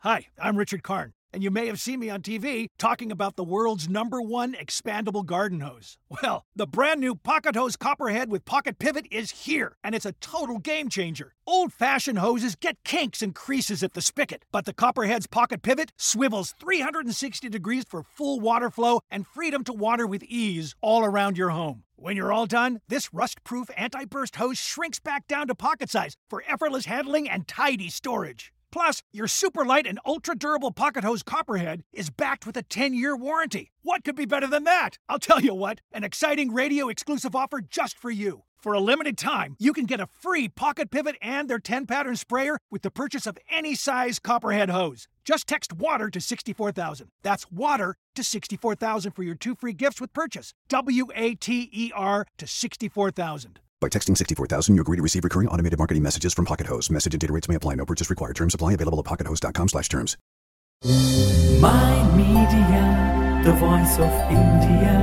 Hi, I'm Richard Karn, and you may have seen me on TV talking about the world's number one expandable garden hose. Well, the brand new Pocket Hose Copperhead with Pocket Pivot is here, and it's a total game changer. Old fashioned hoses get kinks and creases at the spigot, but the Copperhead's Pocket Pivot swivels 360 degrees for full water flow and freedom to water with ease all around your home. When you're all done, this rust proof anti burst hose shrinks back down to pocket size for effortless handling and tidy storage. Plus, your super light and ultra durable pocket hose Copperhead is backed with a 10 year warranty. What could be better than that? I'll tell you what, an exciting radio exclusive offer just for you. For a limited time, you can get a free pocket pivot and their 10 pattern sprayer with the purchase of any size Copperhead hose. Just text water to 64000. That's water to 64000 for your two free gifts with purchase. W A T E R to 64000. By texting 64000, you agree to receive recurring automated marketing messages from Pocket Hose. Message and data rates may apply. No purchase required. Terms apply. Available at pockethose.com slash terms. My Media, the voice of India.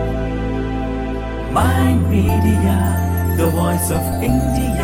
My Media, the voice of India.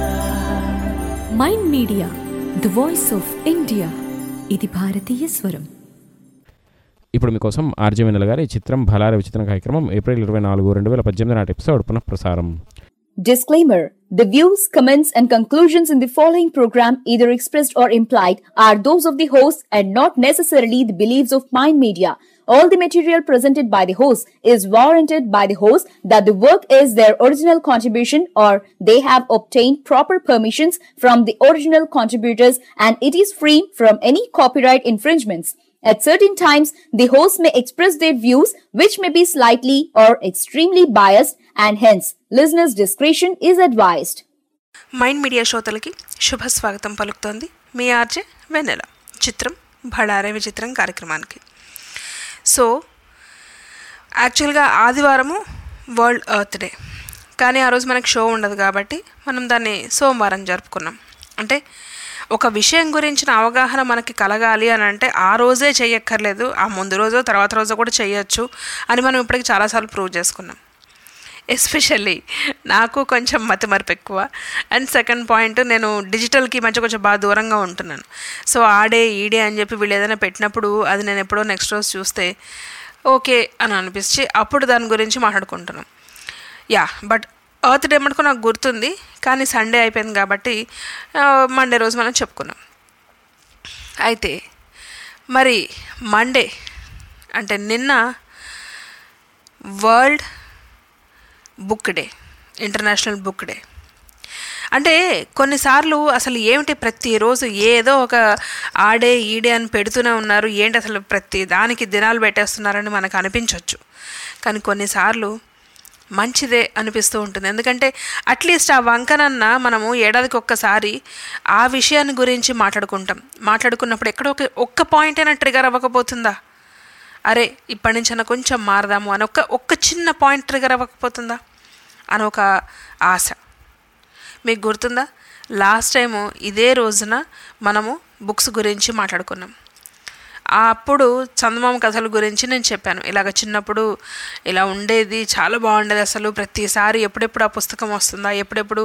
Mind Media the voice of India ఇది భారతీయ స్వరం ఇప్పుడు మీకోసం RJ వెన్నెల గారి చిత్రం భలార విచిత్రం కార్యక్రమం April ఇరవై నాలుగు రెండు వేల పద్దెనిమిది నాటి ఎపిసోడ్ పునఃప్రసారం Disclaimer The views, comments, and conclusions in the following program, either expressed or implied, are those of the host and not necessarily the beliefs of Mind Media. All the material presented by the host is warranted by the host that the work is their original contribution or they have obtained proper permissions from the original contributors and it is free from any copyright infringements. At certain times, the host may express their views which may be slightly or extremely biased and hence listeners' discretion is advised. Mind Media శ్రోతలకి శుభ స్వాగతం పలుకుతోంది మీ RJ వెన్నెల చిత్రం భళారే విచిత్రం కార్యక్రమానికి so యాక్చువల్గా ఆదివారము world earth day కానీ ఆ రోజు మనకి షో ఉండదు కాబట్టి మనం దాన్ని సోమవారం జరుపుకున్నాం అంటే ఒక విషయం గురించిన అవగాహన మనకి కలగాలి అని అంటే ఆ రోజే చెయ్యక్కర్లేదు ఆ ముందు రోజు తర్వాత రోజు కూడా చెయ్యొచ్చు అని మనం ఇప్పటికి చాలాసార్లు ప్రూవ్ చేసుకున్నాం ఎస్పెషల్లీ నాకు కొంచెం మతిమరుపు ఎక్కువ అండ్ సెకండ్ పాయింట్ నేను డిజిటల్కి మధ్య కొంచెం బాగా దూరంగా ఉంటున్నాను సో ఆడే ఈడే అని చెప్పి వీళ్ళు ఏదైనా పెట్టినప్పుడు అది నేను ఎప్పుడో నెక్స్ట్ రోజు చూస్తే ఓకే అని అనిపించి అప్పుడు దాని గురించి మాట్లాడుకుంటున్నాం యా బట్ ఎర్త్ డే మటుకు నాకు గుర్తుంది కానీ సండే అయిపోయింది కాబట్టి మండే రోజు మనం చెప్పుకున్నాం అయితే మరి మండే అంటే నిన్న world book day international book day అంటే కొన్నిసార్లు అసలు ఏమిటి ప్రతిరోజు ఏదో ఒక ఆడే ఈడే అని పెడుతూనే ఉన్నారు ఏంటి అసలు ప్రతి దానికి దినాలు పెట్టేస్తున్నారని మనకు అనిపించవచ్చు కానీ కొన్నిసార్లు మంచిదే అనిపిస్తూ ఉంటుంది ఎందుకంటే అట్లీస్ట్ ఆ వంకనన్న మనము ఏడాదికి ఒక్కసారి ఆ విషయాన్ని గురించి మాట్లాడుకుంటాం మాట్లాడుకున్నప్పుడు ఎక్కడో ఒక ఒక్క పాయింట్ అయినా ట్రిగర్ అవ్వకపోతుందా అరే ఇప్పటి నుంచైనా కొంచెం మారదాము అని ఒక్క ఒక్క చిన్న పాయింట్ ట్రిగర్ అవ్వకపోతుందా అని ఒక ఆశ మీకు గుర్తుందా లాస్ట్ టైము ఇదే రోజున మనము బుక్స్ గురించి మాట్లాడుకున్నాం అప్పుడు చందమామ కథల గురించి నేను చెప్పాను ఇలాగ చిన్నప్పుడు ఇలా ఉండేది చాలా బాగుండేది అసలు ప్రతిసారి ఎప్పుడెప్పుడు ఆ పుస్తకం వస్తుందా ఎప్పుడెప్పుడు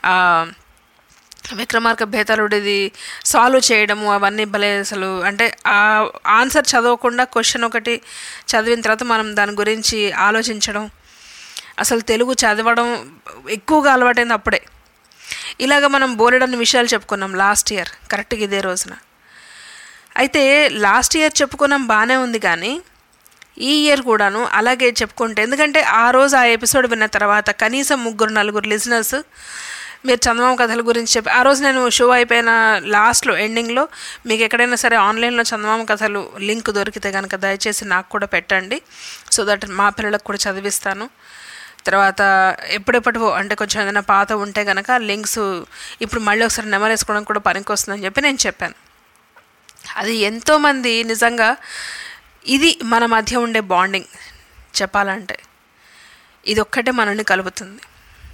విక్రమార్క భేతలుడిది సాల్వ్ చేయడము అవన్నీ భలే అసలు అంటే ఆ ఆన్సర్ చదవకుండా క్వశ్చన్ ఒకటి చదివిన తర్వాత మనం దాని గురించి ఆలోచించడం అసలు తెలుగు చదవడం ఎక్కువగా అలవాటైంది అప్పుడే ఇలాగ మనం బోలెడన్ని విషయాలు చెప్పుకున్నాం లాస్ట్ ఇయర్ కరెక్ట్గా ఇదే రోజున అయితే లాస్ట్ ఇయర్ చెప్పుకున్నాం బాగానే ఉంది కానీ ఈ ఇయర్ కూడాను అలాగే చెప్పుకుంటే ఎందుకంటే ఆ రోజు ఆ ఎపిసోడ్ విన్న తర్వాత కనీసం ముగ్గురు నలుగురు లిజనర్స్ మీరు చందమామ కథల గురించి చెప్పి ఆ రోజు నేను షో అయిపోయిన లాస్ట్లో ఎండింగ్లో మీకు ఎక్కడైనా సరే ఆన్లైన్లో చందమామ కథలు లింక్ దొరికితే కనుక దయచేసి నాకు కూడా పెట్టండి సో దట్ మా పిల్లలకు కూడా చదివిస్తాను తర్వాత ఎప్పుడెప్పటివో అంటే కొంచెం ఏదైనా పాత ఉంటే కనుక లింక్స్ ఇప్పుడు మళ్ళీ ఒకసారి నెమరు వేసుకోవడం కూడా పనికి వస్తుందని చెప్పి నేను చెప్పాను అది ఎంతోమంది నిజంగా ఇది మన మధ్య ఉండే బాండింగ్ చెప్పాలంటే ఇది ఒక్కటే మనల్ని కలుపుతుంది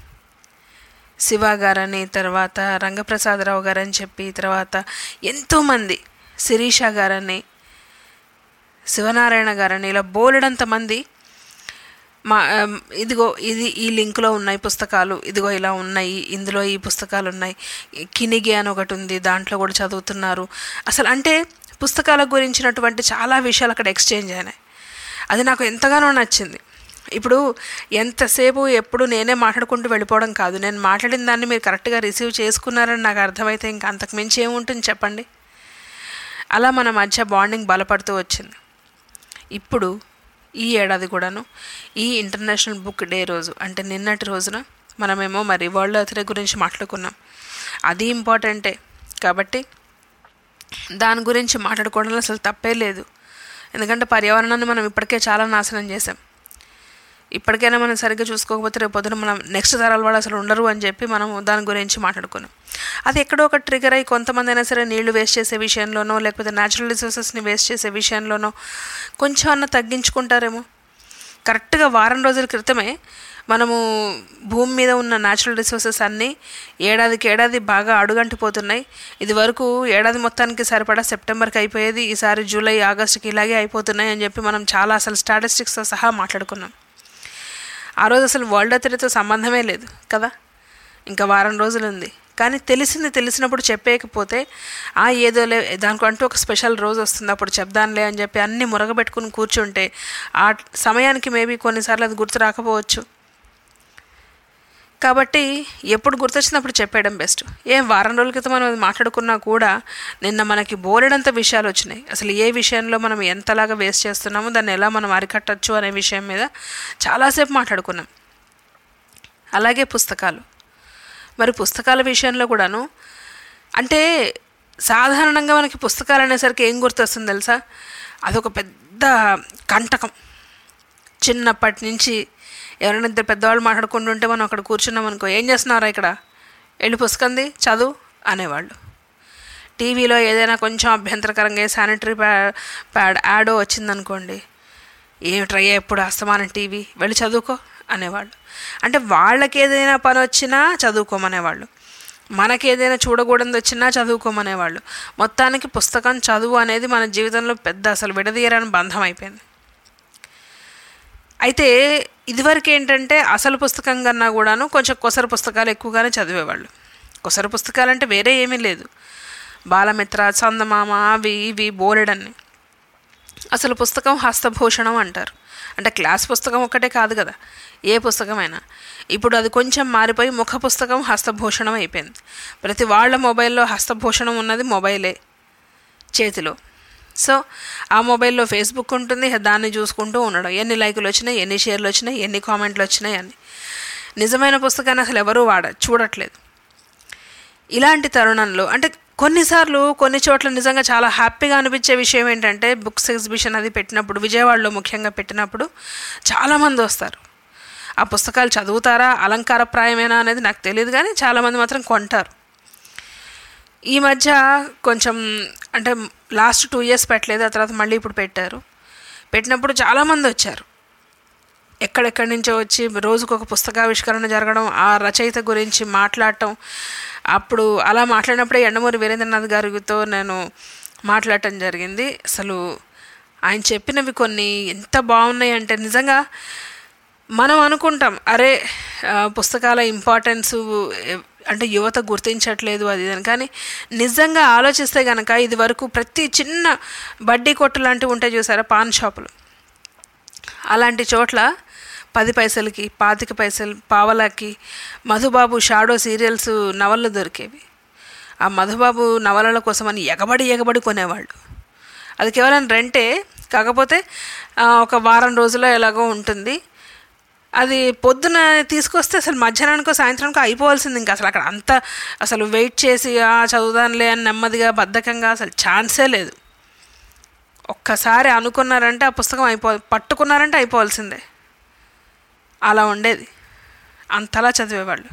శివ గారని తర్వాత రంగప్రసాదరావు గారని చెప్పి తర్వాత ఎంతోమంది శిరీష గారని శివనారాయణ గారని ఇలా బోలెడంత మంది మా ఆమ్, ఇదిగో ఇది ఈ లింక్లో ఉన్నాయి పుస్తకాలు ఇదిగో ఇలా ఉన్నాయి ఇందులో ఈ పుస్తకాలు ఉన్నాయి కినిగి అని ఒకటి ఉంది దాంట్లో కూడా చదువుతున్నారు అసలు అంటే పుస్తకాల గురించినటువంటి చాలా విషయాలు అక్కడ ఎక్స్చేంజ్ అయినాయి అది నాకు ఎంతగానో నచ్చింది ఇప్పుడు ఎంతసేపు ఎప్పుడు నేనే మాట్లాడుకుంటూ వెళ్ళిపోవడం కాదు నేను మాట్లాడిన దాన్ని మీరు కరెక్ట్గా రిసీవ్ చేసుకున్నారని నాకు అర్థమైతే ఇంకా అంతకు మించి ఏముంటుంది చెప్పండి అలా మన మధ్య బాండింగ్ బలపడుతూ వచ్చింది ఇప్పుడు ఈ ఏడాది కూడాను ఈ ఇంటర్నేషనల్ బుక్ డే రోజు అంటే నిన్నటి రోజున మనమేమో మరి వరల్డ్ ఎర్త్ డే గురించి మాట్లాడుకున్నాం అది ఇంపార్టెంటే కాబట్టి దాని గురించి మాట్లాడుకోవడంలో అసలు తప్పే లేదు ఎందుకంటే పర్యావరణాన్ని మనం ఇప్పటికే చాలా నాశనం చేసాం ఇప్పటికైనా మనం సరిగ్గా చూసుకోకపోతే రేపు పొద్దున మనం నెక్స్ట్ తరాల వాళ్ళు అసలు ఉండరు అని చెప్పి మనం దాని గురించి మాట్లాడుకున్నాం అది ఎక్కడో ఒక ట్రిగర్ అయ్యి కొంతమంది అయినా సరే నీళ్లు వేస్ట్ చేసే విషయంలోనో లేకపోతే న్యాచురల్ రిసోర్సెస్ని వేస్ట్ చేసే విషయంలోనో కొంచెం అన్న తగ్గించుకుంటారేమో కరెక్ట్గా వారం రోజుల క్రితమే మనము భూమి మీద ఉన్న న్యాచురల్ రిసోర్సెస్ అన్నీ ఏడాదికి ఏడాది బాగా అడుగంటిపోతున్నాయి ఇది వరకు ఏడాది మొత్తానికి సరిపడా సెప్టెంబర్కి అయిపోయేది ఈసారి జూలై ఆగస్టుకి ఇలాగే అయిపోతున్నాయి అని చెప్పి మనం చాలా అసలు స్టాటిస్టిక్స్తో సహా మాట్లాడుకున్నాం ఆ రోజు అసలు వరల్డ్ అతడితో సంబంధమే లేదు కదా ఇంకా వారం రోజులు ఉంది కానీ తెలిసింది తెలిసినప్పుడు చెప్పేయకపోతే ఆ ఏదోలే దానికంటూ ఒక స్పెషల్ రోజు వస్తుంది అప్పుడు చెప్దాంలే అని చెప్పి అన్ని మురగబెట్టుకుని కూర్చుంటే ఆ సమయానికి మేబీ కొన్నిసార్లు అది గుర్తు రాకపోవచ్చు కాబట్టి ఎప్పుడు గుర్తొచ్చినప్పుడు చెప్పేయడం బెస్ట్ ఏం వారం రోజుల క్రితం మనం అది మాట్లాడుకున్నా కూడా నిన్న మనకి బోలెడంత విషయాలు వచ్చినాయి అసలు ఏ విషయంలో మనం ఎంతలాగా వేస్ట్ చేస్తున్నామో దాన్ని ఎలా మనం అరికట్టచ్చు అనే విషయం మీద చాలాసేపు మాట్లాడుకున్నాం అలాగే పుస్తకాలు మరి పుస్తకాల విషయంలో కూడాను అంటే సాధారణంగా మనకి పుస్తకాలు అనేసరికి ఏం గుర్తొస్తుంది తెలుసా అదొక పెద్ద కంటకం చిన్నప్పటి నుంచి ఎవరైనా ఇద్దరు పెద్దవాళ్ళు మాట్లాడుకుంటుంటే మనం అక్కడ కూర్చున్నాం అనుకో ఏం చేస్తున్నారా ఇక్కడ వెళ్ళి పుస్తకంది చదువు అనేవాళ్ళు టీవీలో ఏదైనా కొంచెం అభ్యంతరకరంగా శానిటరీ ప్యా ప్యాడ్ యాడో వచ్చిందనుకోండి ఏమిట్రా ఎప్పుడు అస్తమానం టీవీ వెళ్ళి చదువుకో అనేవాళ్ళు అంటే వాళ్ళకి ఏదైనా పని వచ్చినా చదువుకోమనేవాళ్ళు మనకి ఏదైనా చూడకూడదు వచ్చినా చదువుకోమనేవాళ్ళు మొత్తానికి పుస్తకం చదువు అనేది మన జీవితంలో పెద్ద అసలు విడదీయరాని బంధం అయిపోయింది అయితే ఇదివరకు ఏంటంటే అసలు పుస్తకం కన్నా కూడాను కొంచెం కొసర పుస్తకాలు ఎక్కువగానే చదివేవాళ్ళు కొసర పుస్తకాలు అంటే వేరే ఏమీ లేదు బాలమిత్ర చందమామ అవి ఇవి బోలెడన్ని అసలు పుస్తకం హస్తభూషణం అంటారు అంటే క్లాస్ పుస్తకం ఒక్కటే కాదు కదా ఏ పుస్తకమైనా ఇప్పుడు అది కొంచెం మారిపోయి ముఖ పుస్తకం హస్తభూషణం అయిపోయింది ప్రతి వాళ్ళ మొబైల్లో హస్తభూషణం ఉన్నది మొబైలే చేతిలో సో ఆ మొబైల్లో ఫేస్బుక్ ఉంటుంది దాన్ని చూసుకుంటూ ఉండడం ఎన్ని లైకులు వచ్చినాయి ఎన్ని షేర్లు వచ్చినాయి ఎన్ని కామెంట్లు వచ్చినాయి అని నిజమైన పుస్తకాన్ని అసలు ఎవరూ వాడ చూడట్లేదు ఇలాంటి తరుణంలో అంటే కొన్నిసార్లు కొన్ని చోట్ల నిజంగా చాలా హ్యాపీగా అనిపించే విషయం ఏంటంటే బుక్స్ ఎగ్జిబిషన్ అది పెట్టినప్పుడు విజయవాడలో ముఖ్యంగా పెట్టినప్పుడు చాలామంది వస్తారు ఆ పుస్తకాలు చదువుతారా అలంకారప్రాయమేనా అనేది నాకు తెలియదు కానీ చాలామంది మాత్రం కొంటారు ఈ మధ్య కొంచెం అంటే లాస్ట్ టూ ఇయర్స్ పెట్టలేదు ఆ తర్వాత మళ్ళీ ఇప్పుడు పెట్టారు పెట్టినప్పుడు చాలామంది వచ్చారు ఎక్కడెక్కడి నుంచో వచ్చి రోజుకు ఒక పుస్తకావిష్కరణ జరగడం ఆ రచయిత గురించి మాట్లాడటం అప్పుడు అలా మాట్లాడినప్పుడే ఎండమూరి వీరేంద్రనాథ్ గారితో నేను మాట్లాడటం జరిగింది అసలు ఆయన చెప్పినవి కొన్ని ఎంత బాగున్నాయి అంటే నిజంగా మనం అనుకుంటాం అరే ఆ, పుస్తకాల ఇంపార్టెన్స్ అంటే యువత గుర్తించట్లేదు అది ఇది అని కానీ నిజంగా ఆలోచిస్తే కనుక ఇది వరకు ప్రతి చిన్న బడ్డీ కొట్టు లాంటివి ఉంటాయి చూసారా పాన్ షాపులు అలాంటి చోట్ల పది పైసలకి పాతిక పైసలు పావలాకి మధుబాబు షాడో సీరియల్స్ నవళ్ళు దొరికేవి ఆ మధుబాబు నవలల కోసమని ఎగబడి ఎగబడి కొనేవాళ్ళు అది కేవలం రెంటే కాకపోతే ఆ, ఒక వారం రోజుల్లో ఎలాగో ఉంటుంది అది పొద్దున తీసుకొస్తే అసలు మధ్యాహ్నానికో సాయంత్రానికో అయిపోవాల్సింది ఇంకా అసలు అక్కడ అంత అసలు వెయిట్ చేసి "ఆ, చదువుదానులే అని నెమ్మదిగా బద్ధకంగా అసలు ఛాన్సే లేదు ఒక్కసారి అనుకున్నారంటే ఆ పుస్తకం అయిపో పట్టుకున్నారంటే అయిపోవాల్సిందే అలా ఉండేది అంతలా చదివేవాళ్ళు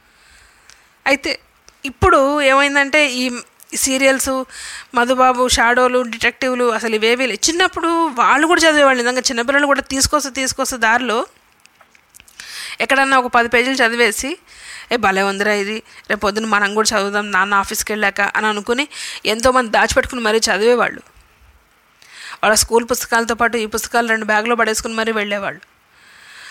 అయితే ఇప్పుడు ఏమైందంటే ఈ సీరియల్స్ మధుబాబు షాడోలు డిటెక్టివ్లు అసలు ఇవేవి లేవు. చిన్నప్పుడు వాళ్ళు కూడా చదివేవాళ్ళు నిజంగా చిన్నపిల్లలు కూడా తీసుకొస్తే తీసుకొస్తే దారిలో ఎక్కడన్నా ఒక పది పేజీలు చదివేసి ఏ భలే ఉందిరా ఇది రేపు పొద్దున మనం కూడా చదువుదాం నాన్న ఆఫీస్కి వెళ్ళాక అని అనుకుని ఎంతోమంది దాచిపెట్టుకుని మరీ చదివేవాళ్ళు వాళ్ళ స్కూల్ పుస్తకాలతో పాటు ఈ పుస్తకాలు రెండు బ్యాగ్లో పడేసుకుని మరీ వెళ్ళేవాళ్ళు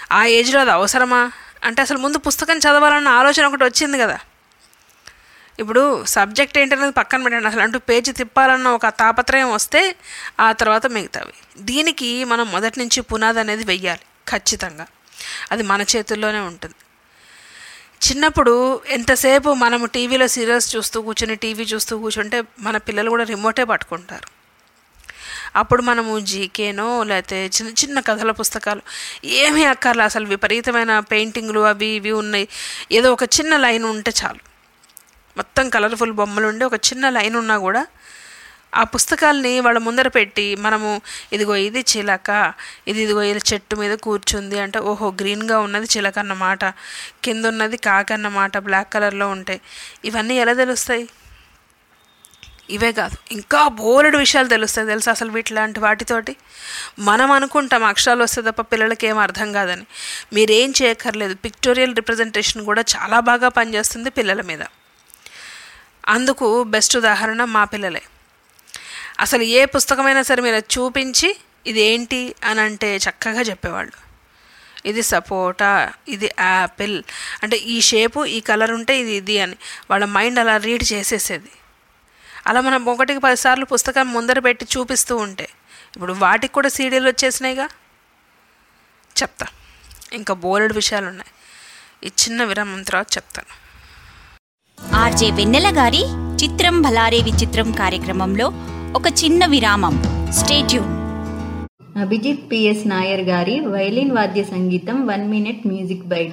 ఆ ఏజ్లో అది అవసరమా అంటే అసలు ముందు పుస్తకం చదవాలన్న ఆలోచన ఒకటి వచ్చింది కదా ఇప్పుడు సబ్జెక్ట్ ఏంటనేది పక్కన పెట్టండి అసలు అంటూ పేజీ తిప్పాలన్న ఒక తాపత్రయం వస్తే ఆ తర్వాత మిగతావి దీనికి మనం మొదటి నుంచి పునాది అనేది వెయ్యాలి ఖచ్చితంగా అది మన చేతుల్లోనే ఉంటుంది చిన్నప్పుడు ఎంతసేపు మనము టీవీలో సీరియల్స్ చూస్తూ కూర్చొని టీవీ చూస్తూ కూర్చుంటే మన పిల్లలు కూడా రిమోటే పట్టుకుంటారు అప్పుడు మనము జీకేనో లేకపోతే చిన్న చిన్న కథల పుస్తకాలు ఏమీ అక్కర్లే అసలు విపరీతమైన పెయింటింగ్లు అవి ఇవి ఉన్నాయి ఏదో ఒక చిన్న లైన్ ఉంటే చాలు మొత్తం కలర్ఫుల్ బొమ్మలు ఉండి ఒక చిన్న లైన్ ఉన్నా కూడా ఆ పుస్తకాల్ని వాళ్ళ ముందర పెట్టి మనము ఇదిగో ఇది చిలక ఇది ఇదిగో ఇది చెట్టు మీద కూర్చుంది అంటే ఓహో గ్రీన్గా ఉన్నది చిలక అన్నమాట కింద ఉన్నది కాకి అన్నమాట బ్లాక్ కలర్లో ఉంటాయి ఇవన్నీ ఎలా తెలుస్తాయి ఇవే కాదు ఇంకా బోలెడు విషయాలు తెలుస్తాయి తెలుసా అసలు వీటిలాంటి వాటితోటి మనం అనుకుంటాం అక్షరాలు వస్తే తప్ప పిల్లలకి ఏం అర్థం కాదని మీరేం చేయక్కర్లేదు పిక్టోరియల్ రిప్రజెంటేషన్ కూడా చాలా బాగా పనిచేస్తుంది పిల్లల మీద అందుకు బెస్ట్ ఉదాహరణ మా పిల్లలే అసలు ఏ పుస్తకమైనా సరే మీరు అది చూపించి ఇది ఏంటి అని అంటే చక్కగా చెప్పేవాళ్ళు ఇది సపోటా ఇది యాపిల్ అంటే ఈ షేపు ఈ కలర్ ఉంటే ఇది ఇది అని వాళ్ళ మైండ్ అలా రీడ్ చేసేసేది అలా మనం ఒకటికి పదిసార్లు పుస్తకం ముందర పెట్టి చూపిస్తూ ఉంటే ఇప్పుడు వాటికి కూడా సీడీలు వచ్చేసినాయిగా చెప్తా ఇంకా బోలెడు విషయాలు ఉన్నాయి ఈ చిన్న విరామం తర్వాత చెప్తాను ఆర్జే వెన్నెల గారి చిత్రం భలారే విచిత్రం కార్యక్రమంలో ఒక చిన్న విరామం స్టేట్యూన్ అభిజిత్ పిఎస్ నాయర్ గారి వైలిన్ వాద్య సంగీతం one minute music bite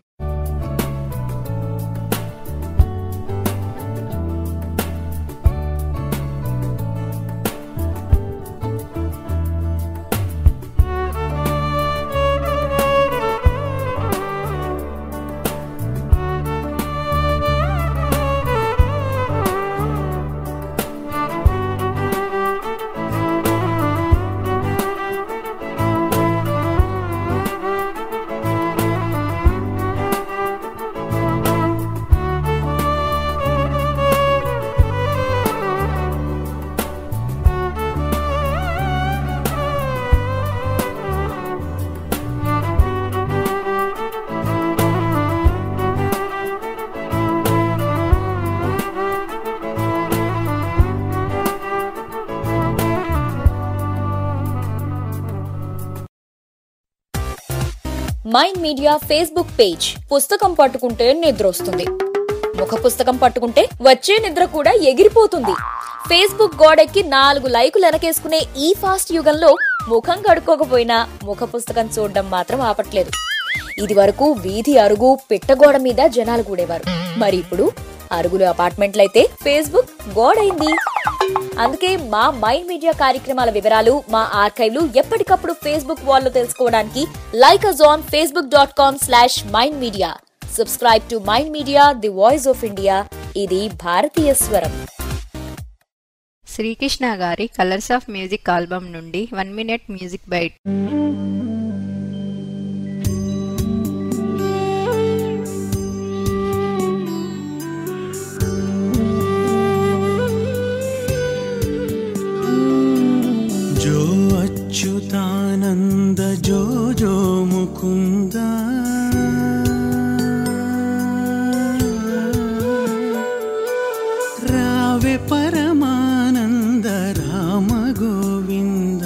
Mind Media Facebook page పుస్తకం పట్టుకుంటే నిద్ర వస్తుంది ముఖ పుస్తకం పట్టుకుంటే వచ్చే నిద్ర కూడా ఎగిరిపోతుంది ఫేస్బుక్ గోడెక్కి నాలుగు లైకులు వెనకేసుకునే ఈ ఫాస్ట్ యుగంలో ముఖం కడుక్కోకపోయినా ముఖ పుస్తకం చూడడం మాత్రం ఆపట్లేదు ఇది వరకు వీధి అరుగు పిట్టగోడ మీద జనాలు కూడేవారు మరి ఇప్పుడు అరుగులు అపార్ట్మెంట్లయితే ఫేస్బుక్ గోడైంది అందుకే మా మైండ్ మీడియా కార్యక్రమాల వివరాలు మా ఆర్కైవ్లు ఎప్పటికప్పుడు ఫేస్బుక్ వాల్లో తెలుసుకోవడానికి like us on Facebook dot com slash Mind Media subscribe to Mind Media the voice of India ఇది భారతీయ స్వరం శ్రీకృష్ణ గారి కలర్స్ ఆఫ్ మ్యూజిక్ ఆల్బమ్ నుండి వన్ మినిట్ మ్యూజిక్ బైట్ जो अच्युतानन्द जो जो मुकुन्द रावे परमानन्द राम गोविन्द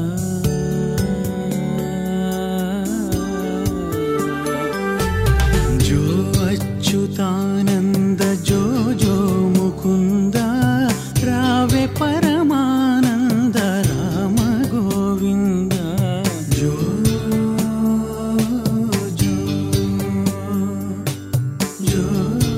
जो अच्युतानन्द जो जो मुकुन्द रावे परमानन्द राम गोविन्द जो जो जो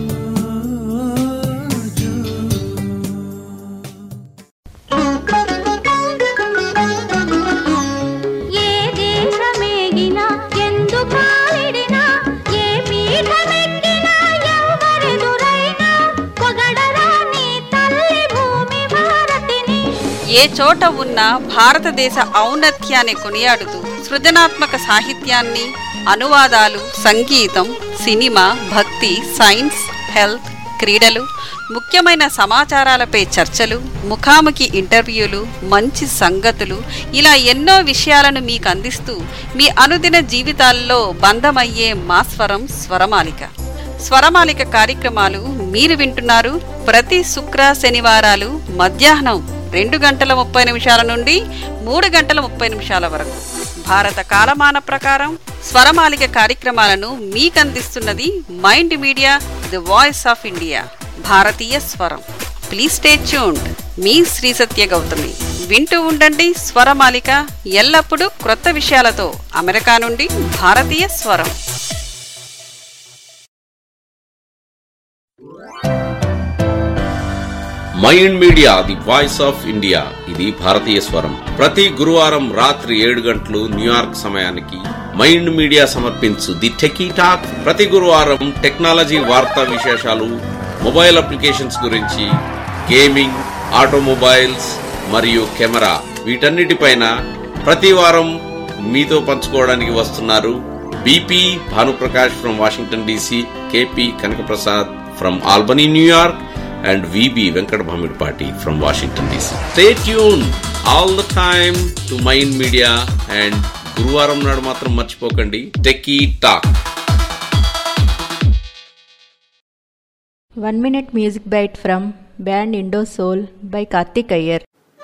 ఏ దేశమేగినా ఎందు కాలిడినా ఏ పీఠమెక్కినా ఎవరెదురైనా పొగడరా నీ తల్లి భూమి భారతిని ఏ చోట ఉన్న భారతదేశ ఔన్నత్యాన్ని కొనియాడుతూ సృజనాత్మక సాహిత్యాన్ని అనువాదాలు సంగీతం సినిమా భక్తి సైన్స్ హెల్త్ క్రీడలు ముఖ్యమైన సమాచారాలపై చర్చలు ముఖాముఖి ఇంటర్వ్యూలు మంచి సంగతులు ఇలా ఎన్నో విషయాలను మీకు అందిస్తూ మీ అనుదిన జీవితాల్లో బంధమయ్యే మా స్వరం స్వరమాలిక స్వరమాలిక కార్యక్రమాలు మీరు వింటున్నారు ప్రతి శుక్ర శనివారాలు మధ్యాహ్నం రెండు గంటల ముప్పై నిమిషాల నుండి మూడు గంటల ముప్పై నిమిషాల వరకు భారత కాలమాన ప్రకారం స్వరమాలిక కార్యక్రమాలను మీకందిస్తున్నది Mind Media the voice of India భారతీయ స్వరం ప్లీజ్ స్టే ట్యూన్డ్ మీ శ్రీ సత్య గౌతమి వింటూ ఉండండి స్వరమాలిక ఎల్లప్పుడూ క్రొత్త విషయాలతో అమెరికా నుండి భారతీయ స్వరం Mind Media the voice of India ఇది భారతీయ స్వరం ప్రతి గురువారం రాత్రి ఏడు గంటలు న్యూయార్క్ సమయానికి మైండ్ మీడియా సమర్పించు ది టెకీ టాక్ ప్రతి గురువారం టెక్నాలజీ వార్తా విశేషాలు మొబైల్ అప్లికేషన్స్ గురించి గేమింగ్ ఆటోమొబైల్స్ మరియు కెమెరా వీటన్నిటిపైన ప్రతి వారం మీతో పంచుకోవడానికి వస్తున్నారు BP Bhanuprakash from Washington DC KP Kanakaprasad from Albany New York and VB Venkat Bhamidpati from Washington DC. Stay tuned all the time to Mind Media and గురువారం నాడు మాత్రం మర్చిపోకండి techie talk one minute music bite from band Indo Soul by Karthik Iyer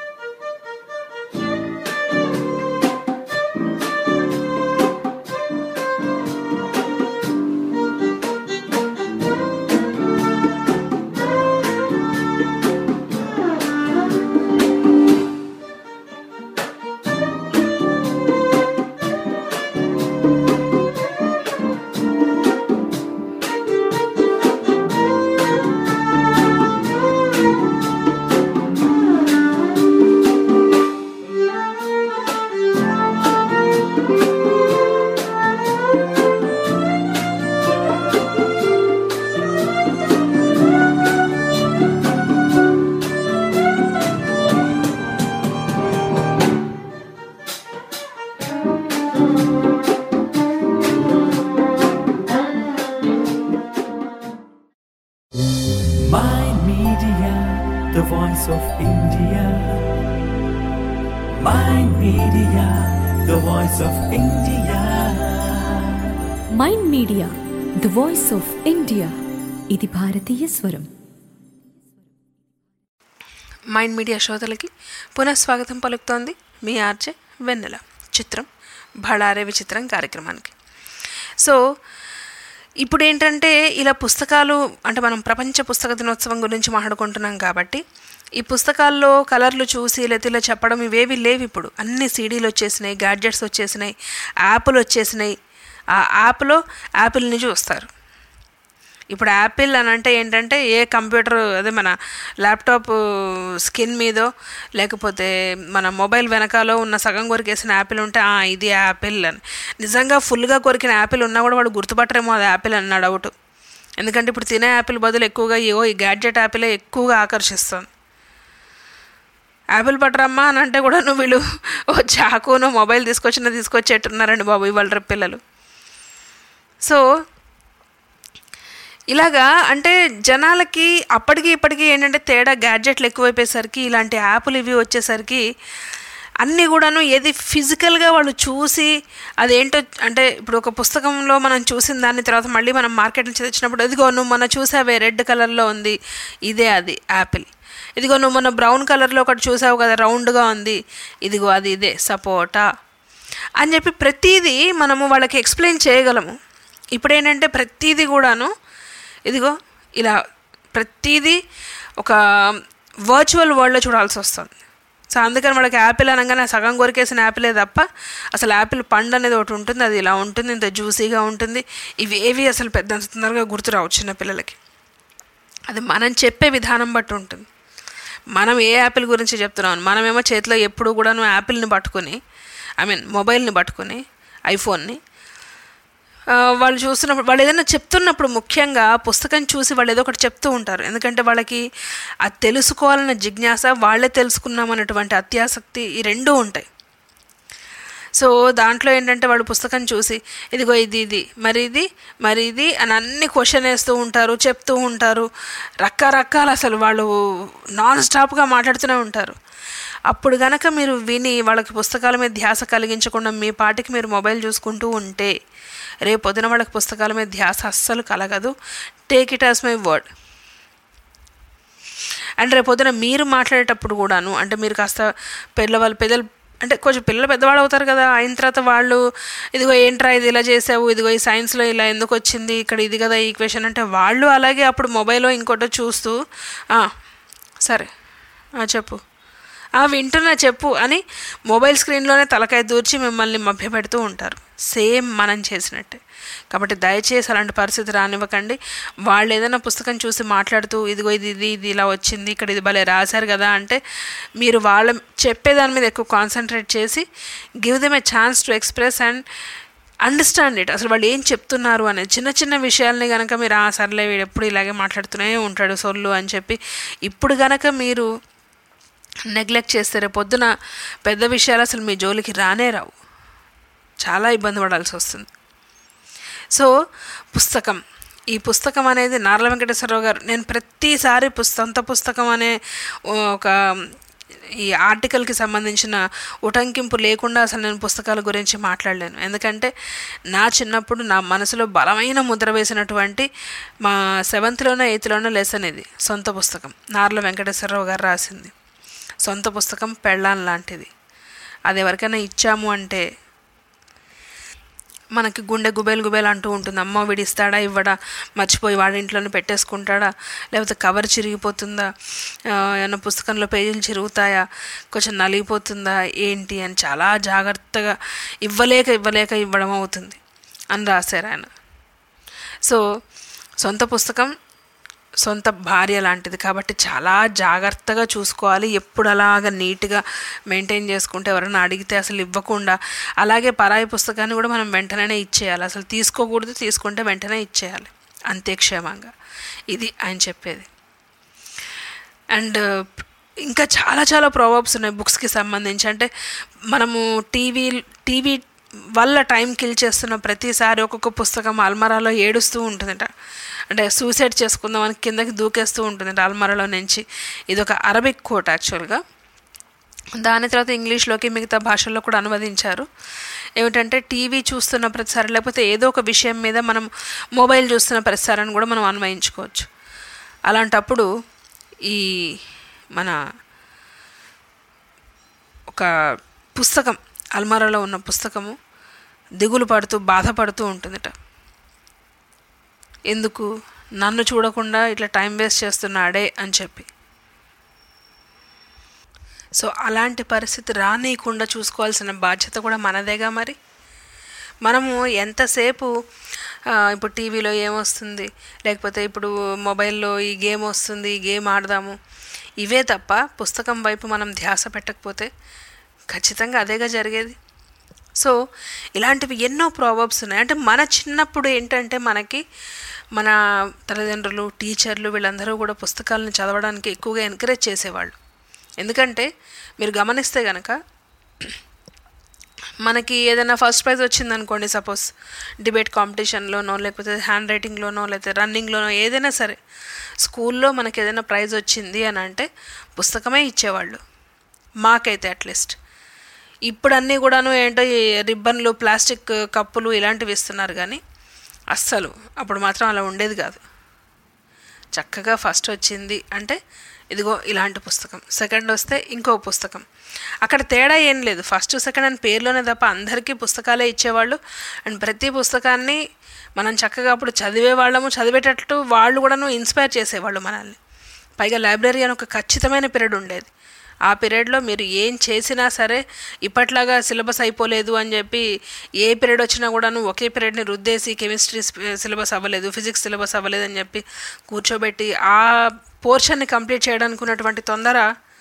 Mind Media, the voice of India. Mind Media, the voice of India. Mind Media the voice of India ఇది భారతీయ స్వరం Mind Media శ్రోతలకి పునఃస్వాగతం పలుకుతోంది మీ RJ వెన్నెల చిత్రం భళారే విచిత్రం కార్యక్రమానికి so ఇప్పుడు ఏంటంటే ఇలా పుస్తకాలు అంటే మనం ప్రపంచ పుస్తక దినోత్సవం గురించి మాట్లాడుకుంటున్నాం కాబట్టి ఈ పుస్తకాల్లో కలర్లు చూసి లేకపోతే ఇలా చెప్పడం ఇవేవి లేవు ఇప్పుడు అన్ని సీడీలు వచ్చేసినాయి గ్యాడ్జెట్స్ వచ్చేసినాయి యాప్లు వచ్చేసినాయి ఆ యాప్లో యాపిల్ని చూస్తారు ఇప్పుడు యాపిల్ అని అంటే ఏంటంటే ఏ కంప్యూటర్ అదే మన ల్యాప్టాప్ స్కిన్ మీదో లేకపోతే మన మొబైల్ వెనకాలో ఉన్న సగం కొరికేసిన యాపిల్ ఉంటే "ఆ, ఇది యాపిల్ అని నిజంగా ఫుల్గా కొరికిన యాపిల్ ఉన్నా కూడా వాడు గుర్తుపట్టరేమో అది యాపిల్ అన్న డౌట్ ఎందుకంటే ఇప్పుడు తినే యాపిల్ బదులు ఎక్కువగా ఏవో ఈ గ్యాడ్జెట్ యాపిలే ఎక్కువగా ఆకర్షిస్తుంది యాపిల్ పట్టరమ్మా అని అంటే కూడా నువ్వు వీళ్ళు ఓ చాకును మొబైల్ తీసుకొచ్చిన తీసుకొచ్చేట్టున్నారండి బాబు ఇవాళ రేపు పిల్లలు సో ఇలాగా అంటే జనాలకి అప్పటికి ఇప్పటికీ ఏంటంటే తేడా గ్యాడ్జెట్లు ఎక్కువైపోయేసరికి ఇలాంటి యాప్లు ఇవి వచ్చేసరికి అన్నీ కూడాను ఏది ఫిజికల్గా వాళ్ళు చూసి అదేంటో అంటే ఇప్పుడు ఒక పుస్తకంలో మనం చూసిన దాని తర్వాత మళ్ళీ మనం మార్కెట్ నుంచి తెచ్చినప్పుడు ఇదిగో నువ్వు మొన్న చూసావే రెడ్ కలర్లో ఉంది ఇదే అది యాపిల్ ఇదిగో నువ్వు మొన్న బ్రౌన్ కలర్లో ఒకటి చూసావు కదా రౌండ్గా ఉంది ఇదిగో అది ఇదే సపోటా అని చెప్పి ప్రతిదీ మనము వాళ్ళకి ఎక్స్ప్లెయిన్ చేయగలము ఇప్పుడు ఏంటంటే ప్రతిదీ కూడాను ఇదిగో ఇలా ప్రతిదీ ఒక వర్చువల్ వరల్డ్లో చూడాల్సి వస్తుంది సో అందుకని వాళ్ళకి యాపిల్ అనగానే సగం కొరికేసిన యాపిలే తప్ప అసలు యాపిల్ పండు అనేది ఒకటి ఉంటుంది అది ఇలా ఉంటుంది ఇంత జ్యూసీగా ఉంటుంది ఇవి ఏవి అసలు పెద్ద అంత తొందరగా గుర్తురావు చిన్న పిల్లలకి అది మనం చెప్పే విధానం బట్టి ఉంటుంది మనం ఏ యాపిల్ గురించి చెప్తున్నాం మనమేమో చేతిలో ఎప్పుడు కూడాను యాపిల్ని పట్టుకొని ఐ మీన్ మొబైల్ని పట్టుకొని ఐఫోన్ని ఆ, వాళ్ళు చూస్తున్నప్పుడు వాళ్ళు ఏదైనా చెప్తున్నప్పుడు ముఖ్యంగా పుస్తకం చూసి వాళ్ళు ఏదో ఒకటి చెప్తూ ఉంటారు ఎందుకంటే వాళ్ళకి అది తెలుసుకోవాలన్న జిజ్ఞాస వాళ్ళే తెలుసుకున్నామన్నటువంటి అత్యాసక్తి ఈ రెండూ ఉంటాయి సో దాంట్లో ఏంటంటే వాళ్ళు పుస్తకం చూసి ఇదిగో ఇది ఇది మరి ఇది మరి ఇది అని అన్ని క్వశ్చన్ వేస్తూ ఉంటారు చెప్తూ ఉంటారు రకరకాల అసలు వాళ్ళు నాన్ స్టాప్గా మాట్లాడుతూనే ఉంటారు అప్పుడు గనక మీరు విని వాళ్ళకి పుస్తకాల మీద ధ్యాస కలిగించకుండా మీ పాటికి మీరు మొబైల్ చూసుకుంటూ ఉంటే రేపు పొద్దున వాళ్ళకి పుస్తకాల మీద ధ్యాస అస్సలు కలగదు take it as my word and రేపు పొద్దున మీరు మాట్లాడేటప్పుడు కూడాను అంటే మీరు కాస్త పిల్లవాళ్ళు పెద్దలు అంటే కొంచెం పిల్లలు పెద్దవాళ్ళు అవుతారు కదా అయిన తర్వాత వాళ్ళు ఇదిగో ఏంట్రా ఇది ఇలా చేసావు ఇదిగో ఈ సైన్స్లో ఇలా ఎందుకు వచ్చింది ఇక్కడ ఇది కదా ఈ ఈక్వేషన్ అంటే వాళ్ళు అలాగే అప్పుడు మొబైల్లో ఇంకోటో చూస్తూ "ఆ, సరే ఆ, చెప్పు ఆ వింటున్నా చెప్పు అని మొబైల్ స్క్రీన్లోనే తలకాయ దూర్చి మిమ్మల్ని మభ్యపెడుతూ ఉంటారు సేమ్ మనం చేసినట్టే కాబట్టి దయచేసి అలాంటి పరిస్థితి రానివ్వకండి వాళ్ళు ఏదైనా పుస్తకం చూసి మాట్లాడుతూ ఇదిగో ఇది ఇది ఇది ఇలా వచ్చింది ఇక్కడ ఇది భలే రాశారు కదా అంటే మీరు వాళ్ళ చెప్పేదాని మీద ఎక్కువ కాన్సన్ట్రేట్ చేసి give them a chance to express and understand it అసలు వాళ్ళు ఏం చెప్తున్నారు అనేది చిన్న చిన్న విషయాల్ని కనుక మీరు ఆ సర్లే వీడు ఎప్పుడు ఇలాగే మాట్లాడుతూనే ఉంటాడు సొల్లు అని చెప్పి ఇప్పుడు గనక మీరు నెగ్లెక్ట్ చేస్తే రేపు పొద్దున పెద్ద విషయాలు అసలు మీ జోలికి రానే రావు చాలా ఇబ్బంది పడాల్సి వస్తుంది సో పుస్తకం ఈ పుస్తకం అనేది నార్ల వెంకటేశ్వరరావు గారు నేను ప్రతిసారి పుస్ సొంత పుస్తకం అనే ఒక ఈ ఆర్టికల్కి సంబంధించిన ఉటంకింపు లేకుండా అసలు నేను పుస్తకాల గురించి మాట్లాడలేను ఎందుకంటే నా చిన్నప్పుడు నా మనసులో బలమైన ముద్ర వేసినటువంటి మా సెవెంత్లోనో ఎయిత్లోనో లెసన్ ఇది సొంత పుస్తకం నార్ల వెంకటేశ్వరరావు గారు రాసింది సొంత పుస్తకం పెళ్ళాం లాంటిది అది ఎవరికైనా ఇచ్చాము అంటే మనకి గుండె గుబేలు గుబేలు అంటూ ఉంటుంది అమ్మ విడిస్తాడా ఇవ్వడా మర్చిపోయి వాడి ఇంట్లోనే పెట్టేసుకుంటాడా లేకపోతే కవర్ చిరిగిపోతుందా ఆ, ఏమన్నా పుస్తకంలో పేజీలు చిరుగుతాయా కొంచెం నలిగిపోతుందా ఏంటి అని చాలా జాగ్రత్తగా ఇవ్వలేక ఇవ్వలేక ఇవ్వడం అవుతుంది అని రాశారు ఆయన సో సొంత పుస్తకం సొంత భార్య లాంటిది కాబట్టి చాలా జాగ్రత్తగా చూసుకోవాలి ఎప్పుడు అలాగ నీట్గా మెయింటైన్ చేసుకుంటే ఎవరైనా అడిగితే అసలు ఇవ్వకుండా అలాగే పరాయి పుస్తకాన్ని కూడా మనం వెంటనే ఇచ్చేయాలి అసలు తీసుకోకూడదు తీసుకుంటే వెంటనే ఇచ్చేయాలి అంతే క్షేమంగా ఇది ఆయన చెప్పేది అండ్ ఇంకా చాలా చాలా ప్రాబ్స్ ఉన్నాయి బుక్స్కి సంబంధించి అంటే మనము టీవీ టీవీ వల్ల టైం కిల్ చేస్తున్న ప్రతిసారి ఒక్కొక్క పుస్తకం అల్మరాలో ఏడుస్తూ ఉంటుందట అంటే సూసైడ్ చేసుకుందామని కిందకి దూకేస్తూ ఉంటుందట అల్మరాలో నుంచి ఇది ఒక అరబిక్ కోట్ యాక్చువల్గా దాని తర్వాత ఇంగ్లీష్లోకి మిగతా భాషల్లో కూడా అనువదించారు ఏమిటంటే టీవీ చూస్తున్న ప్రతిసారి లేకపోతే ఏదో ఒక విషయం మీద మనం మొబైల్ చూస్తున్న ప్రతిసారాన్ని కూడా మనం అన్వయించుకోవచ్చు అలాంటప్పుడు ఈ మన ఒక పుస్తకం అల్మారాలో ఉన్న పుస్తకము దిగులు పడుతూ బాధపడుతూ ఉంటుందట ఎందుకు నన్ను చూడకుండా ఇట్లా టైం వేస్ట్ చేస్తున్నాడే అని చెప్పి సో అలాంటి పరిస్థితి రానియకుండా చూసుకోవాల్సిన బాధ్యత కూడా మనదేగా మరి మనము ఎంతసేపు ఆ, ఇప్పుడు టీవీలో ఏమొస్తుంది లేకపోతే ఇప్పుడు మొబైల్లో ఈ గేమ్ వస్తుంది ఈ గేమ్ ఆడదాము ఇవే తప్ప పుస్తకం వైపు మనం ధ్యాస పెట్టకపోతే ఖచ్చితంగా అదేగా జరిగేది సో ఇలాంటివి ఎన్నో ప్రాబ్లమ్స్ ఉన్నాయి అంటే మన చిన్నప్పుడు ఏంటంటే మనకి మన తల్లిదండ్రులు టీచర్లు వీళ్ళందరూ కూడా పుస్తకాలను చదవడానికి ఎక్కువగా ఎంకరేజ్ చేసేవాళ్ళు ఎందుకంటే మీరు గమనిస్తే కనుక మనకి ఏదైనా ఫస్ట్ ప్రైజ్ వచ్చిందనుకోండి సపోజ్ డిబేట్ కాంపిటీషన్లోనో లేకపోతే హ్యాండ్ రైటింగ్లోనో లేకపోతే రన్నింగ్లోనో ఏదైనా సరే స్కూల్లో మనకి ఏదైనా ప్రైజ్ వచ్చింది అని అంటే పుస్తకమే ఇచ్చేవాళ్ళు మాకైతే అట్లీస్ట్ ఇప్పుడు అన్నీ కూడాను ఏంటో ఈ రిబ్బన్లు ప్లాస్టిక్ కప్పులు ఇలాంటివి ఇస్తున్నారు కానీ అస్సలు అప్పుడు మాత్రం అలా ఉండేది కాదు చక్కగా ఫస్ట్ వచ్చింది అంటే ఇదిగో ఇలాంటి పుస్తకం సెకండ్ వస్తే ఇంకో పుస్తకం అక్కడ తేడా ఏం లేదు ఫస్ట్ సెకండ్ అని పేర్లోనే తప్ప అందరికీ పుస్తకాలే ఇచ్చేవాళ్ళు అండ్ ప్రతి పుస్తకాన్ని మనం చక్కగా అప్పుడు చదివే వాళ్ళము చదివేటట్టు వాళ్ళు కూడాను ఇన్స్పైర్ చేసేవాళ్ళు మనల్ని పైగా లైబ్రరీ అని ఒక ఖచ్చితమైన పీరియడ్ ఉండేది ఆ పీరియడ్లో మీరు ఏం చేసినా సరే ఇప్పట్లాగా సిలబస్ అయిపోలేదు అని చెప్పి ఏ పీరియడ్ వచ్చినా కూడాను ఒకే పీరియడ్ని రుద్దేసి కెమిస్ట్రీ సిలబస్ అవ్వలేదు ఫిజిక్స్ సిలబస్ అవ్వలేదు అని చెప్పి కూర్చోబెట్టి ఆ పోర్షన్ని కంప్లీట్ చేయడానికి ఉన్నటువంటి తొందర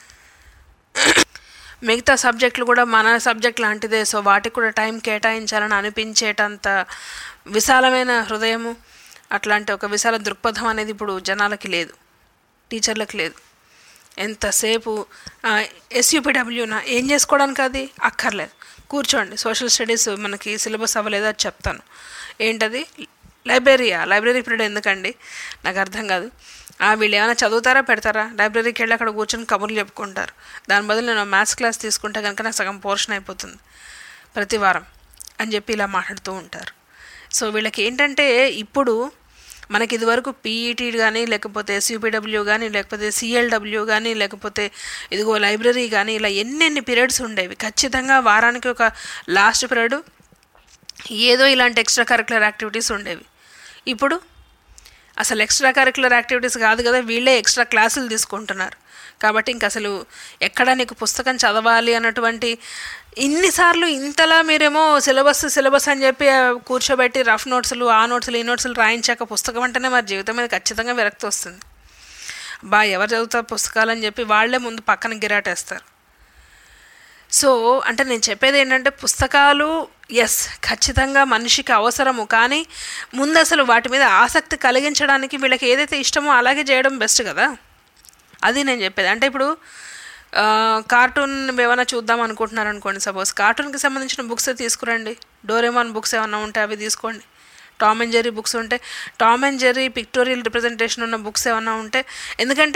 మిగతా సబ్జెక్టులు కూడా మన సబ్జెక్ట్ లాంటిదే సో వాటికి కూడా టైం కేటాయించాలని అనిపించేటంత విశాలమైన హృదయము అట్లాంటి ఒక విశాల దృక్పథం అనేది ఇప్పుడు జనాలకి లేదు టీచర్లకు లేదు ఎంతసేపు ఎస్యూపీడబ్ల్యూనా ఏం చేసుకోవడానికి అది అక్కర్లేదు కూర్చోండి సోషల్ స్టడీస్ మనకి సిలబస్ అవ్వలేదో అది చెప్తాను ఏంటది లైబ్రరీయా లైబ్రరీ పీరియడ్ ఎందుకండి నాకు అర్థం కాదు ఆ, వీళ్ళు ఏమైనా చదువుతారా పెడతారా లైబ్రరీకి వెళ్ళి అక్కడ కూర్చొని కబుర్లు చెప్పుకుంటారు దాని బదులు నేను మ్యాథ్స్ క్లాస్ తీసుకుంటే కనుక నాకు సగం పోర్షన్ అయిపోతుంది ప్రతి వారం అని చెప్పి ఇలా మాట్లాడుతూ ఉంటారు సో వీళ్ళకి ఏంటంటే ఇప్పుడు మనకి ఇదివరకు పీఈటీ కానీ లేకపోతే ఎస్యూపీడబ్ల్యూ కానీ లేకపోతే సిఎల్డబ్ల్యూ కానీ లేకపోతే ఇదిగో లైబ్రరీ కానీ ఇలా ఎన్నెన్ని పీరియడ్స్ ఉండేవి ఖచ్చితంగా వారానికి ఒక లాస్ట్ పీరియడ్ ఏదో ఇలాంటి ఎక్స్ట్రా కరికులర్ యాక్టివిటీస్ ఉండేవి ఇప్పుడు అసలు ఎక్స్ట్రా కరికులర్ యాక్టివిటీస్ కాదు కదా వీళ్ళే ఎక్స్ట్రా క్లాసులు తీసుకుంటున్నారు కాబట్టి ఇంక అసలు ఎక్కడ నీకు పుస్తకం చదవాలి అన్నటువంటి ఇన్నిసార్లు ఇంతలా మీరేమో సిలబస్ సిలబస్ అని చెప్పి ఆ, కూర్చోబెట్టి రఫ్ నోట్స్లు ఆ నోట్స్లు ఈ నోట్స్లు రాయించాక పుస్తకం అంటేనే మరి జీవితం మీద ఖచ్చితంగా విరక్తి వస్తుంది బా ఎవరు చదువుతారు పుస్తకాలు అని చెప్పి వాళ్ళే ముందు పక్కన గిరాటేస్తారు సో అంటే నేను చెప్పేది ఏంటంటే పుస్తకాలు ఎస్ ఖచ్చితంగా మనిషికి అవసరము కానీ ముందు అసలు వాటి మీద ఆసక్తి కలిగించడానికి వీళ్ళకి ఏదైతే ఇష్టమో అలాగే చేయడం బెస్ట్ కదా అది నేను చెప్పేది అంటే ఇప్పుడు ఆ, కార్టూన్ ఏమైనా చూద్దాం అనుకుంటున్నారు అనుకోండి సపోజ్ కార్టూన్కి సంబంధించిన బుక్స్ తీసుకురండి డోరేమాన్ బుక్స్ ఏమైనా ఉంటే అవి తీసుకోండి టామ్ అండ్ జెర్రీ బుక్స్ ఉంటే Tom and Jerry pictorial representation ఉన్న బుక్స్ ఏమైనా ఉంటే ఎందుకంటే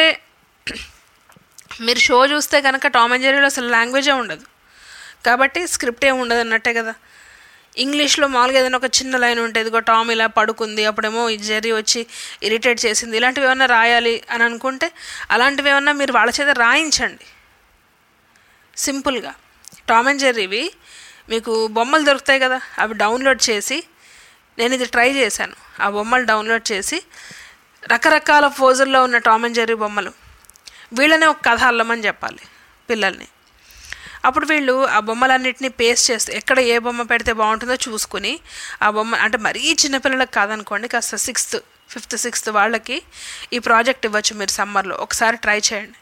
మీరు షో చూస్తే కనుక టామ్ అండ్ జెర్రీలో అసలు లాంగ్వేజే ఉండదు కాబట్టి స్క్రిప్ట్ ఏమి ఉండదు అన్నట్టే కదా ఇంగ్లీష్లో మామూలుగా ఏదైనా ఒక చిన్న లైన్ ఉంటుంది ఇదిగో టామ్ ఇలా పడుకుంది అప్పుడేమో ఈ జెర్రీ వచ్చి ఇరిటేట్ చేసింది ఇలాంటివి ఏమన్నా రాయాలి అని అనుకుంటే అలాంటివి ఏమన్నా మీరు వాళ్ళ చేత రాయించండి సింపుల్గా టామ్ అండ్ జెర్రీవి మీకు బొమ్మలు దొరుకుతాయి కదా అవి డౌన్లోడ్ చేసి నేను ఇది ట్రై చేశాను ఆ బొమ్మలు డౌన్లోడ్ చేసి రకరకాల ఫోజుల్లో ఉన్న టామ్ అండ్ జెర్రీ బొమ్మలు వీళ్ళనే ఒక కథ అల్లమని చెప్పాలి పిల్లల్ని అప్పుడు వీళ్ళు ఆ బొమ్మలన్నింటినీ పేస్ట్ చేస్తే ఎక్కడ ఏ బొమ్మ పెడితే బాగుంటుందో చూసుకుని ఆ బొమ్మ అంటే మరీ చిన్నపిల్లలకు కాదనుకోండి కాస్త సిక్స్త్ ఫిఫ్త్ సిక్స్త్ వాళ్ళకి ఈ ప్రాజెక్ట్ ఇవ్వచ్చు మీరు సమ్మర్లో ఒకసారి ట్రై చేయండి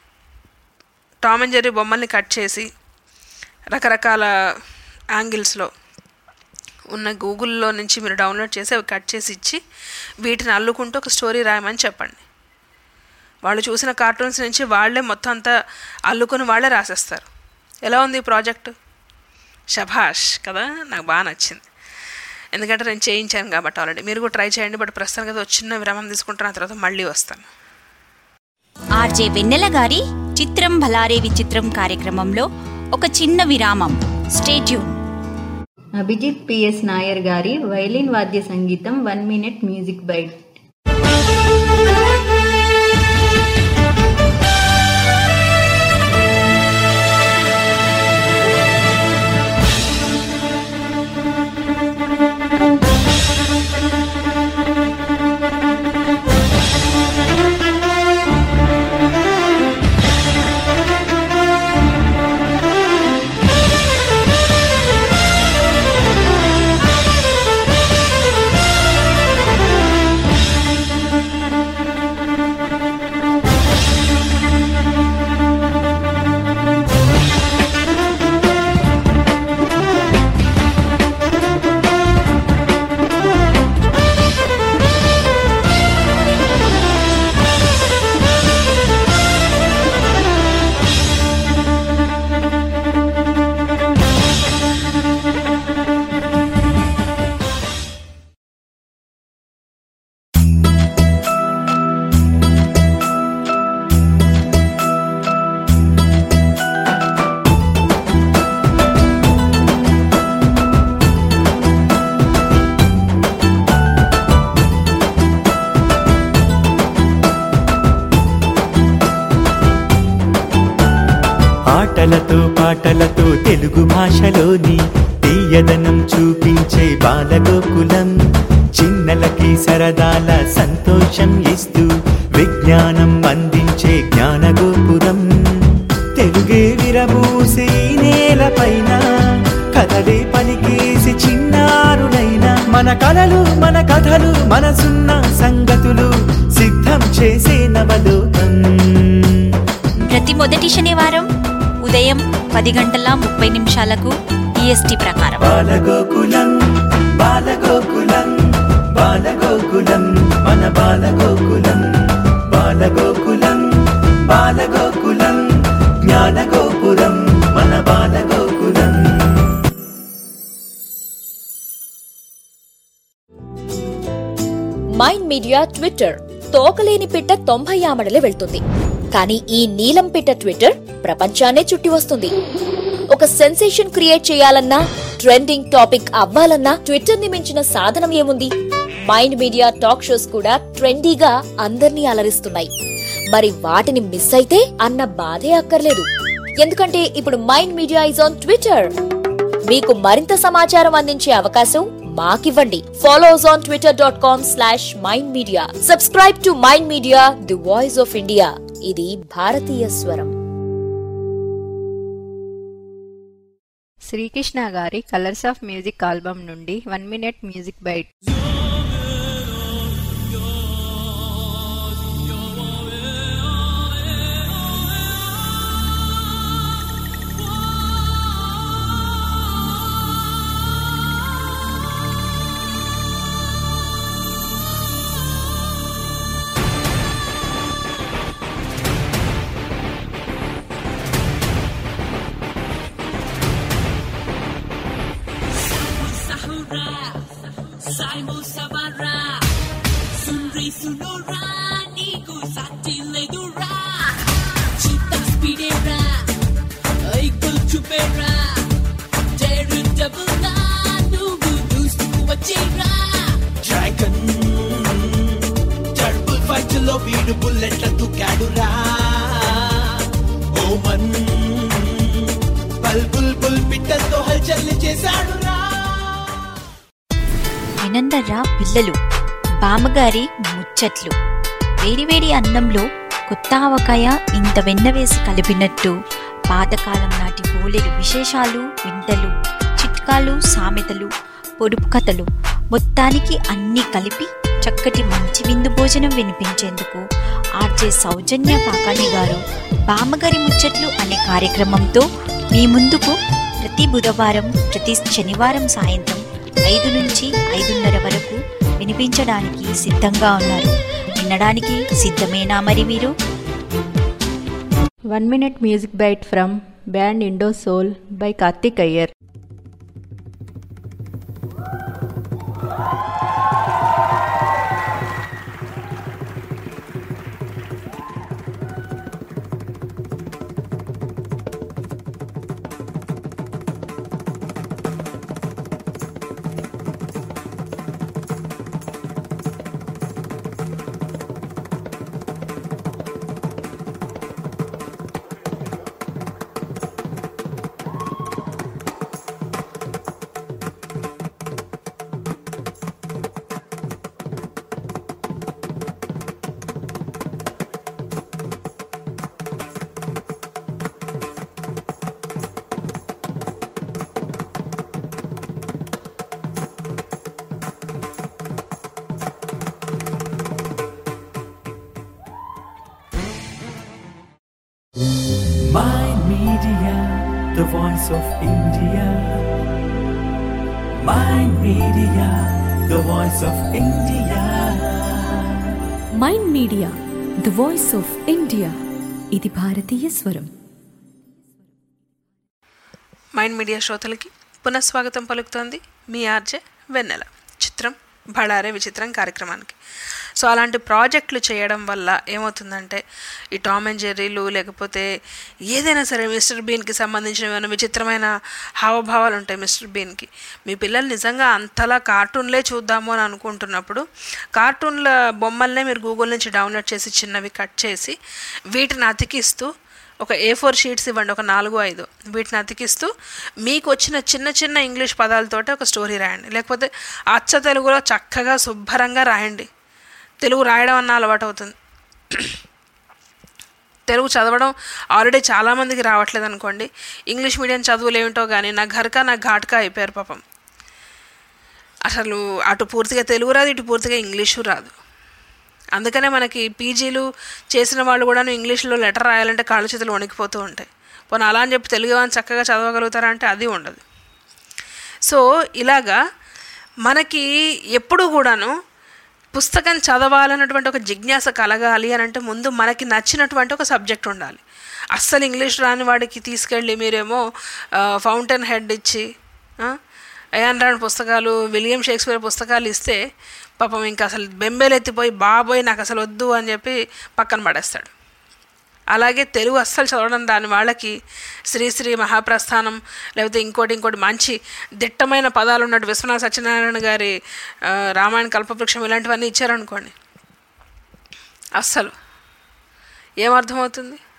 టామ్ అండ్ జెర్రీ బొమ్మల్ని కట్ చేసి రకరకాల యాంగిల్స్లో ఉన్న గూగుల్లో నుంచి మీరు డౌన్లోడ్ చేసి అవి కట్ చేసి ఇచ్చి వీటిని అల్లుకుంటూ ఒక స్టోరీ రాయమని చెప్పండి వాళ్ళు చూసిన కార్టూన్స్ నుంచి వాళ్ళే మొత్తం అంతా అల్లుకొని వాళ్ళే రాసేస్తారు ఎలా ఉంది ఈ ప్రాజెక్టు శభాష్ కదా నాకు బాగా నచ్చింది ఎందుకంటే నేను చేయించాను కాబట్టి ఆల్రెడీ మీరు కూడా ట్రై చేయండి బట్ ప్రస్తుతానికి అయితే ఒక చిన్న విరామం తీసుకుంటున్న తర్వాత మళ్ళీ వస్తాను ఆర్జే వెన్నెల గారి చిత్రం భలారే విచిత్రం కార్యక్రమంలో ఒక చిన్న విరామం స్టేట్యూన్ అభిజిత్ పిఎస్ నాయర్ గారి వైలిన్ వాద్య సంగీతం వన్ మినిట్ మ్యూజిక్ బైట్ ఆటలతో పాటలతో తెలుగు భాషలోని తీయదనం చూపించే బాలగోకులం చిన్నలకి సరదాల సంతోషం ఇస్తూ విజ్ఞానం అందించే జ్ఞానగోపురం తెలుగే విరబూసే ఈ నేలపైన కథలే పలికేసి చిన్నారులైన మన కలలు మన కథలు మనసున్న సంగతులు సిద్ధం చేసే నవలోకం ప్రతి మొదటి శనివారం ఉదయం పది గంటల ముప్పై నిమిషాలకు ఈఎస్టీ ప్రకారం బాలగోకులం బాలగోకులం బాలగోకులం మన బాలగోకులం బాలగోకులం బాలగోకులం జ్ఞానగోపురం మన బాలగోకులం మైండ్ మీడియా ట్విట్టర్ తోకలేని పిట్ట తొంభై ఆమడలే వెళ్తుంది కానీ ఈ నీలం పిట్ట ట్విట్టర్ ప్రపంచాన్నే చుట్టి వస్తుంది ఒక సెన్సేషన్ క్రియేట్ చేయాలన్నా ట్రెండింగ్ టాపిక్ అవ్వాలన్నా ట్విట్టర్ ని మించిన సాధనం ఏముంది మైండ్ మీడియా టాక్ షోస్ కూడా ట్రెండీగా అందర్నీ అలరిస్తున్నాయి మరి వాటిని మిస్ అయితే అన్న బాధే అక్కర్లేదు ఎందుకంటే ఇప్పుడు Mind Media is on Twitter మీకు మరింత సమాచారం అందించే అవకాశం మాకివ్వండి follow us on Twitter dot com slash Mind Media subscribe to Mind Media the voice of India ఇది భారతీయ స్వరం శ్రీకృష్ణ గారి కలర్స్ ఆఫ్ మ్యూజిక్ ఆల్బమ్ నుండి one minute music bite Saimu sabara, sunri sunora, niku sati ledura. Cita spidera, aikul chupera, teru double nugu dustu వచ్చేరా dragon టర్బుల్ fight లో వీడు బుల్లెట్ల దుకాడురా ఓమన్ బల్ బుల్ బుల్ పిట్టలతో హల్చల్ చేశాడురా వినందర్రా పిల్లలు బామ్మగారి ముచ్చట్లు వేడివేడి అన్నంలో కొత్త ఆవకాయ ఇంత వెన్న వేసి కలిపినట్టు పాతకాలం నాటి బోలెడు విశేషాలు వింతలు చిట్కాలు సామెతలు పొడుపు కథలు మొత్తానికి అన్నీ కలిపి చక్కటి మంచి విందు భోజనం వినిపించేందుకు ఆర్జే సౌజన్య పాకాణి గారు బామ్మగారి ముచ్చట్లు అనే కార్యక్రమంతో మీ ముందుకు ప్రతి బుధవారం ప్రతి శనివారం సాయంత్రం ఐదు నుంచి ఐదున్నర వరకు వినిపించడానికి సిద్ధంగా ఉన్నారు వినడానికి సిద్ధమేనా మరి మీరు one minute music bite from band Indo Soul by Karthik Iyer Mind Media, the voice of India. Mind Media, the voice of India. Mind Media the voice of India ఇది భారతీయ స్వరం మైండ్ మీడియా శ్రోతలకి పునఃస్వాగతం పలుకుతోంది మీ ఆర్జే వెన్నెల చిత్రం బళారే విచిత్రం కార్యక్రమానికి సో అలాంటి ప్రాజెక్టులు చేయడం వల్ల ఏమవుతుందంటే ఈ టామ్ అండ్ జెర్రీలు లేకపోతే ఏదైనా సరే మిస్టర్ బీన్కి సంబంధించిన ఏమైనా విచిత్రమైన హావభావాలు ఉంటాయి మిస్టర్ బీన్కి మీ పిల్లలు నిజంగా అంతలా కార్టూన్లే చూద్దాము అని అనుకుంటున్నప్పుడు కార్టూన్ల బొమ్మల్నే మీరు గూగుల్ నుంచి డౌన్లోడ్ చేసి చిన్నవి కట్ చేసి వీటిని అతికిస్తూ ఒక ఏ ఫోర్ షీట్స్ ఇవ్వండి ఒక నాలుగు ఐదు వీటిని అతికిస్తూ మీకు వచ్చిన చిన్న చిన్న ఇంగ్లీష్ పదాలతోటి ఒక స్టోరీ రాయండి లేకపోతే అచ్చ తెలుగులో చక్కగా శుభ్రంగా రాయండి తెలుగు రాయడం అన్న అలవాటు అవుతుంది తెలుగు చదవడం ఆల్రెడీ చాలామందికి రావట్లేదు అనుకోండి ఇంగ్లీష్ మీడియం చదువులు ఏమిటో కానీ నా ఘర్కా నా ఘాట్కా అయిపోయారు పాపం అసలు అటు పూర్తిగా తెలుగు రాదు ఇటు పూర్తిగా ఇంగ్లీషు రాదు అందుకనే మనకి పీజీలు చేసిన వాళ్ళు కూడా ఇంగ్లీష్లో లెటర్ రాయాలంటే కాళ్ళు చేతులు వణికిపోతూ ఉంటాయి పోనీ అలా అని చెప్పి తెలుగు అని చక్కగా చదవగలుగుతారా అంటే అది ఉండదు సో ఇలాగా మనకి ఎప్పుడు కూడాను పుస్తకం చదవాలన్నటువంటి ఒక జిజ్ఞాస కలగాలి అని అంటే ముందు మనకి నచ్చినటువంటి ఒక సబ్జెక్ట్ ఉండాలి అస్సలు ఇంగ్లీష్ రాని వాడికి తీసుకెళ్ళి మీరేమో ఫౌంటైన్ హెడ్ ఇచ్చి ఆ, అయాన్ రాండ్ పుస్తకాలు విలియం షేక్స్పియర్ పుస్తకాలు ఇస్తే పాపం ఇంకా అసలు బెంబేలెత్తిపోయి బాబోయ్ నాకు అసలు వద్దు అని చెప్పి పక్కన పడేస్తాడు అలాగే తెలుగు అస్సలు చదవడం దాని వాళ్ళకి శ్రీశ్రీ మహాప్రస్థానం లేకపోతే ఇంకోటి ఇంకోటి మంచి దిట్టమైన పదాలు ఉన్నట్టు విశ్వనాథ సత్యనారాయణ గారి ఆ, రామాయణ కల్పవృక్షం ఇలాంటివన్నీ ఇచ్చారనుకోండి అస్సలు ఏమర్థమవుతుంది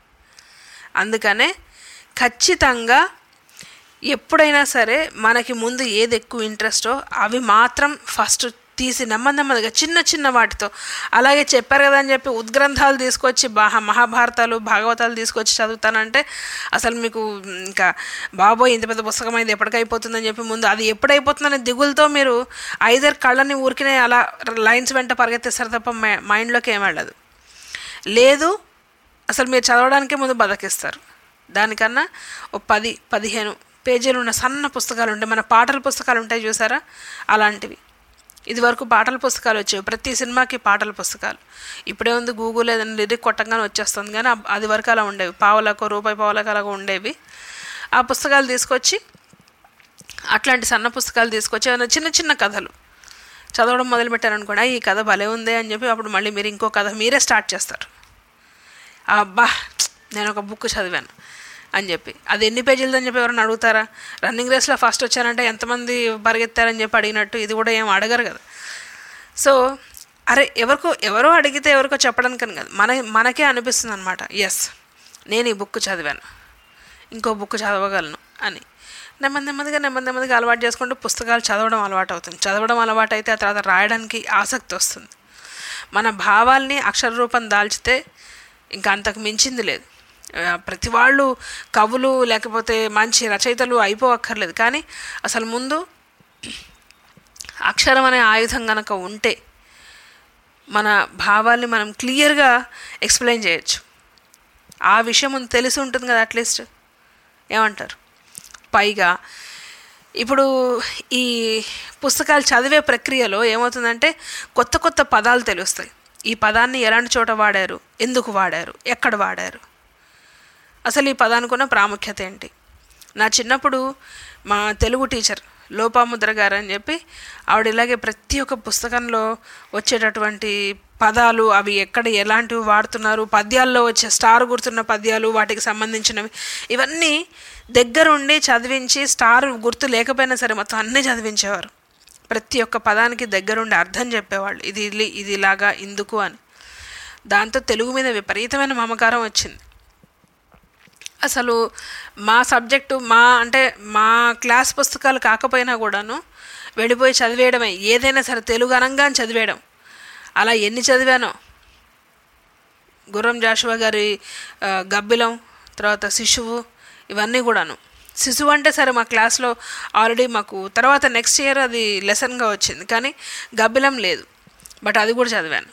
అందుకనే ఖచ్చితంగా ఎప్పుడైనా సరే మనకి ముందు ఏది ఎక్కువ ఇంట్రెస్టో అవి మాత్రం ఫస్ట్ తీసి నెమ్మది నెమ్మదిగా చిన్న చిన్న వాటితో అలాగే చెప్పారు కదా అని చెప్పి ఉద్గ్రంథాలు తీసుకొచ్చి బాహ మహాభారతాలు భాగవతాలు తీసుకొచ్చి చదువుతానంటే అసలు మీకు ఇంకా బాబోయ్ ఇంత పెద్ద పుస్తకం అయింది ఎప్పటికైపోతుందని చెప్పి ముందు అది ఎప్పుడైపోతుందనే దిగులతో మీరు ఐదర్ కళ్ళని ఊరికినే అలా లైన్స్ వెంట పరిగెత్తేస్తారు తప్ప మైండ్లోకి మైండ్లోకి ఏం వెళ్ళదు లేదు అసలు మీరు చదవడానికే ముందు బతికిస్తారు దానికన్నా ఓ పది పదిహేను పేజీలు ఉన్న సన్న పుస్తకాలు ఉంటాయి మన పాటల పుస్తకాలు ఉంటాయి చూసారా అలాంటివి ఇది వరకు పాటల పుస్తకాలు వచ్చేవి ప్రతి సినిమాకి పాటల పుస్తకాలు ఇప్పుడే ఉంది గూగుల్ ఏదైనా లిరిక్ కొట్టంగానే వచ్చేస్తుంది కానీ అప్- అది వరకు అలా ఉండేవి పావులకు రూపాయి పావులకు అలాగా ఉండేవి ఆ పుస్తకాలు తీసుకొచ్చి అట్లాంటి సన్న పుస్తకాలు తీసుకొచ్చి ఏమైనా చిన్న చిన్న కథలు చదవడం మొదలుపెట్టారనుకోండి "ఆ, ఈ కథ భలే ఉంది అని చెప్పి అప్పుడు మళ్ళీ మీరు ఇంకో కథ మీరే స్టార్ట్ చేస్తారు అబ్బా నేను ఒక బుక్ చదివాను అని చెప్పి అది ఎన్ని పేజీలది అని చెప్పి ఎవరైనా అడుగుతారా రన్నింగ్ రేస్లో ఫస్ట్ వచ్చానంటే ఎంతమంది పరిగెత్తారని చెప్పి అడిగినట్టు ఇది కూడా ఏం అడగరు కదా సో అరే ఎవరికో ఎవరో అడిగితే ఎవరికో చెప్పడానికని కాదు మన మనకే అనిపిస్తుంది అనమాట ఎస్ నేను ఈ బుక్ చదివాను ఇంకో బుక్ చదవగలను అని నెమ్మది నెమ్మదిగా నెమ్మది నెమ్మదిగా అలవాటు చేసుకుంటూ పుస్తకాలు చదవడం అలవాటు అవుతుంది చదవడం అలవాటు అయితే ఆ తర్వాత రాయడానికి ఆసక్తి వస్తుంది మన భావాల్ని అక్షర రూపం దాల్చితే ఇంకా అంతకు మించింది లేదు ఆ, ప్రతి వాళ్ళు కవులు లేకపోతే మంచి రచయితలు అయిపోవక్కర్లేదు కానీ అసలు ముందు అక్షరం అనే ఆయుధం కనుక ఉంటే మన భావాల్ని మనం క్లియర్గా ఎక్స్ప్లెయిన్ చేయొచ్చు ఆ విషయం ముందు తెలిసి ఉంటుంది కదా అట్లీస్ట్ ఏమంటారు పైగా ఇప్పుడు ఈ పుస్తకాలు చదివే ప్రక్రియలో ఏమవుతుందంటే కొత్త కొత్త పదాలు తెలుస్తాయి ఈ పదాన్ని ఎలాంటి చోట వాడారు ఎందుకు వాడారు ఎక్కడ వాడారు అసలు ఈ పదానికి ఉన్న ప్రాముఖ్యత ఏంటి నా చిన్నప్పుడు మా తెలుగు టీచర్ లోపాముద్ర గారు అని చెప్పి ఆవిడ ఇలాగే ప్రతి ఒక్క పుస్తకంలో వచ్చేటటువంటి పదాలు అవి ఎక్కడ ఎలాంటివి వాడుతున్నారు పద్యాల్లో వచ్చే స్టార్ గుర్తున్న పద్యాలు వాటికి సంబంధించినవి ఇవన్నీ దగ్గరుండి చదివించి స్టార్ గుర్తు లేకపోయినా సరే మొత్తం అన్నీ చదివించేవారు ప్రతి ఒక్క పదానికి దగ్గరుండి అర్థం చెప్పేవాళ్ళు ఇది ఇలి- ఇది ఇలాగా ఇందుకు అని దాంతో తెలుగు మీద విపరీతమైన మమకారం వచ్చింది అసలు మా సబ్జెక్టు మా అంటే మా క్లాస్ పుస్తకాలు కాకపోయినా కూడాను వెళ్ళిపోయి చదివేయడమే ఏదైనా సరే తెలుగు అనంగానే చదివేయడం అలా ఎన్ని చదివానో గుర్రం జాషువా గారి ఆ, గబ్బిలం తర్వాత శిశువు ఇవన్నీ కూడాను శిశువు అంటే సరే మా క్లాస్లో ఆల్రెడీ మాకు తర్వాత నెక్స్ట్ ఇయర్ అది లెసన్గా వచ్చింది కానీ గబ్బిలం లేదు బట్ అది కూడా చదివాను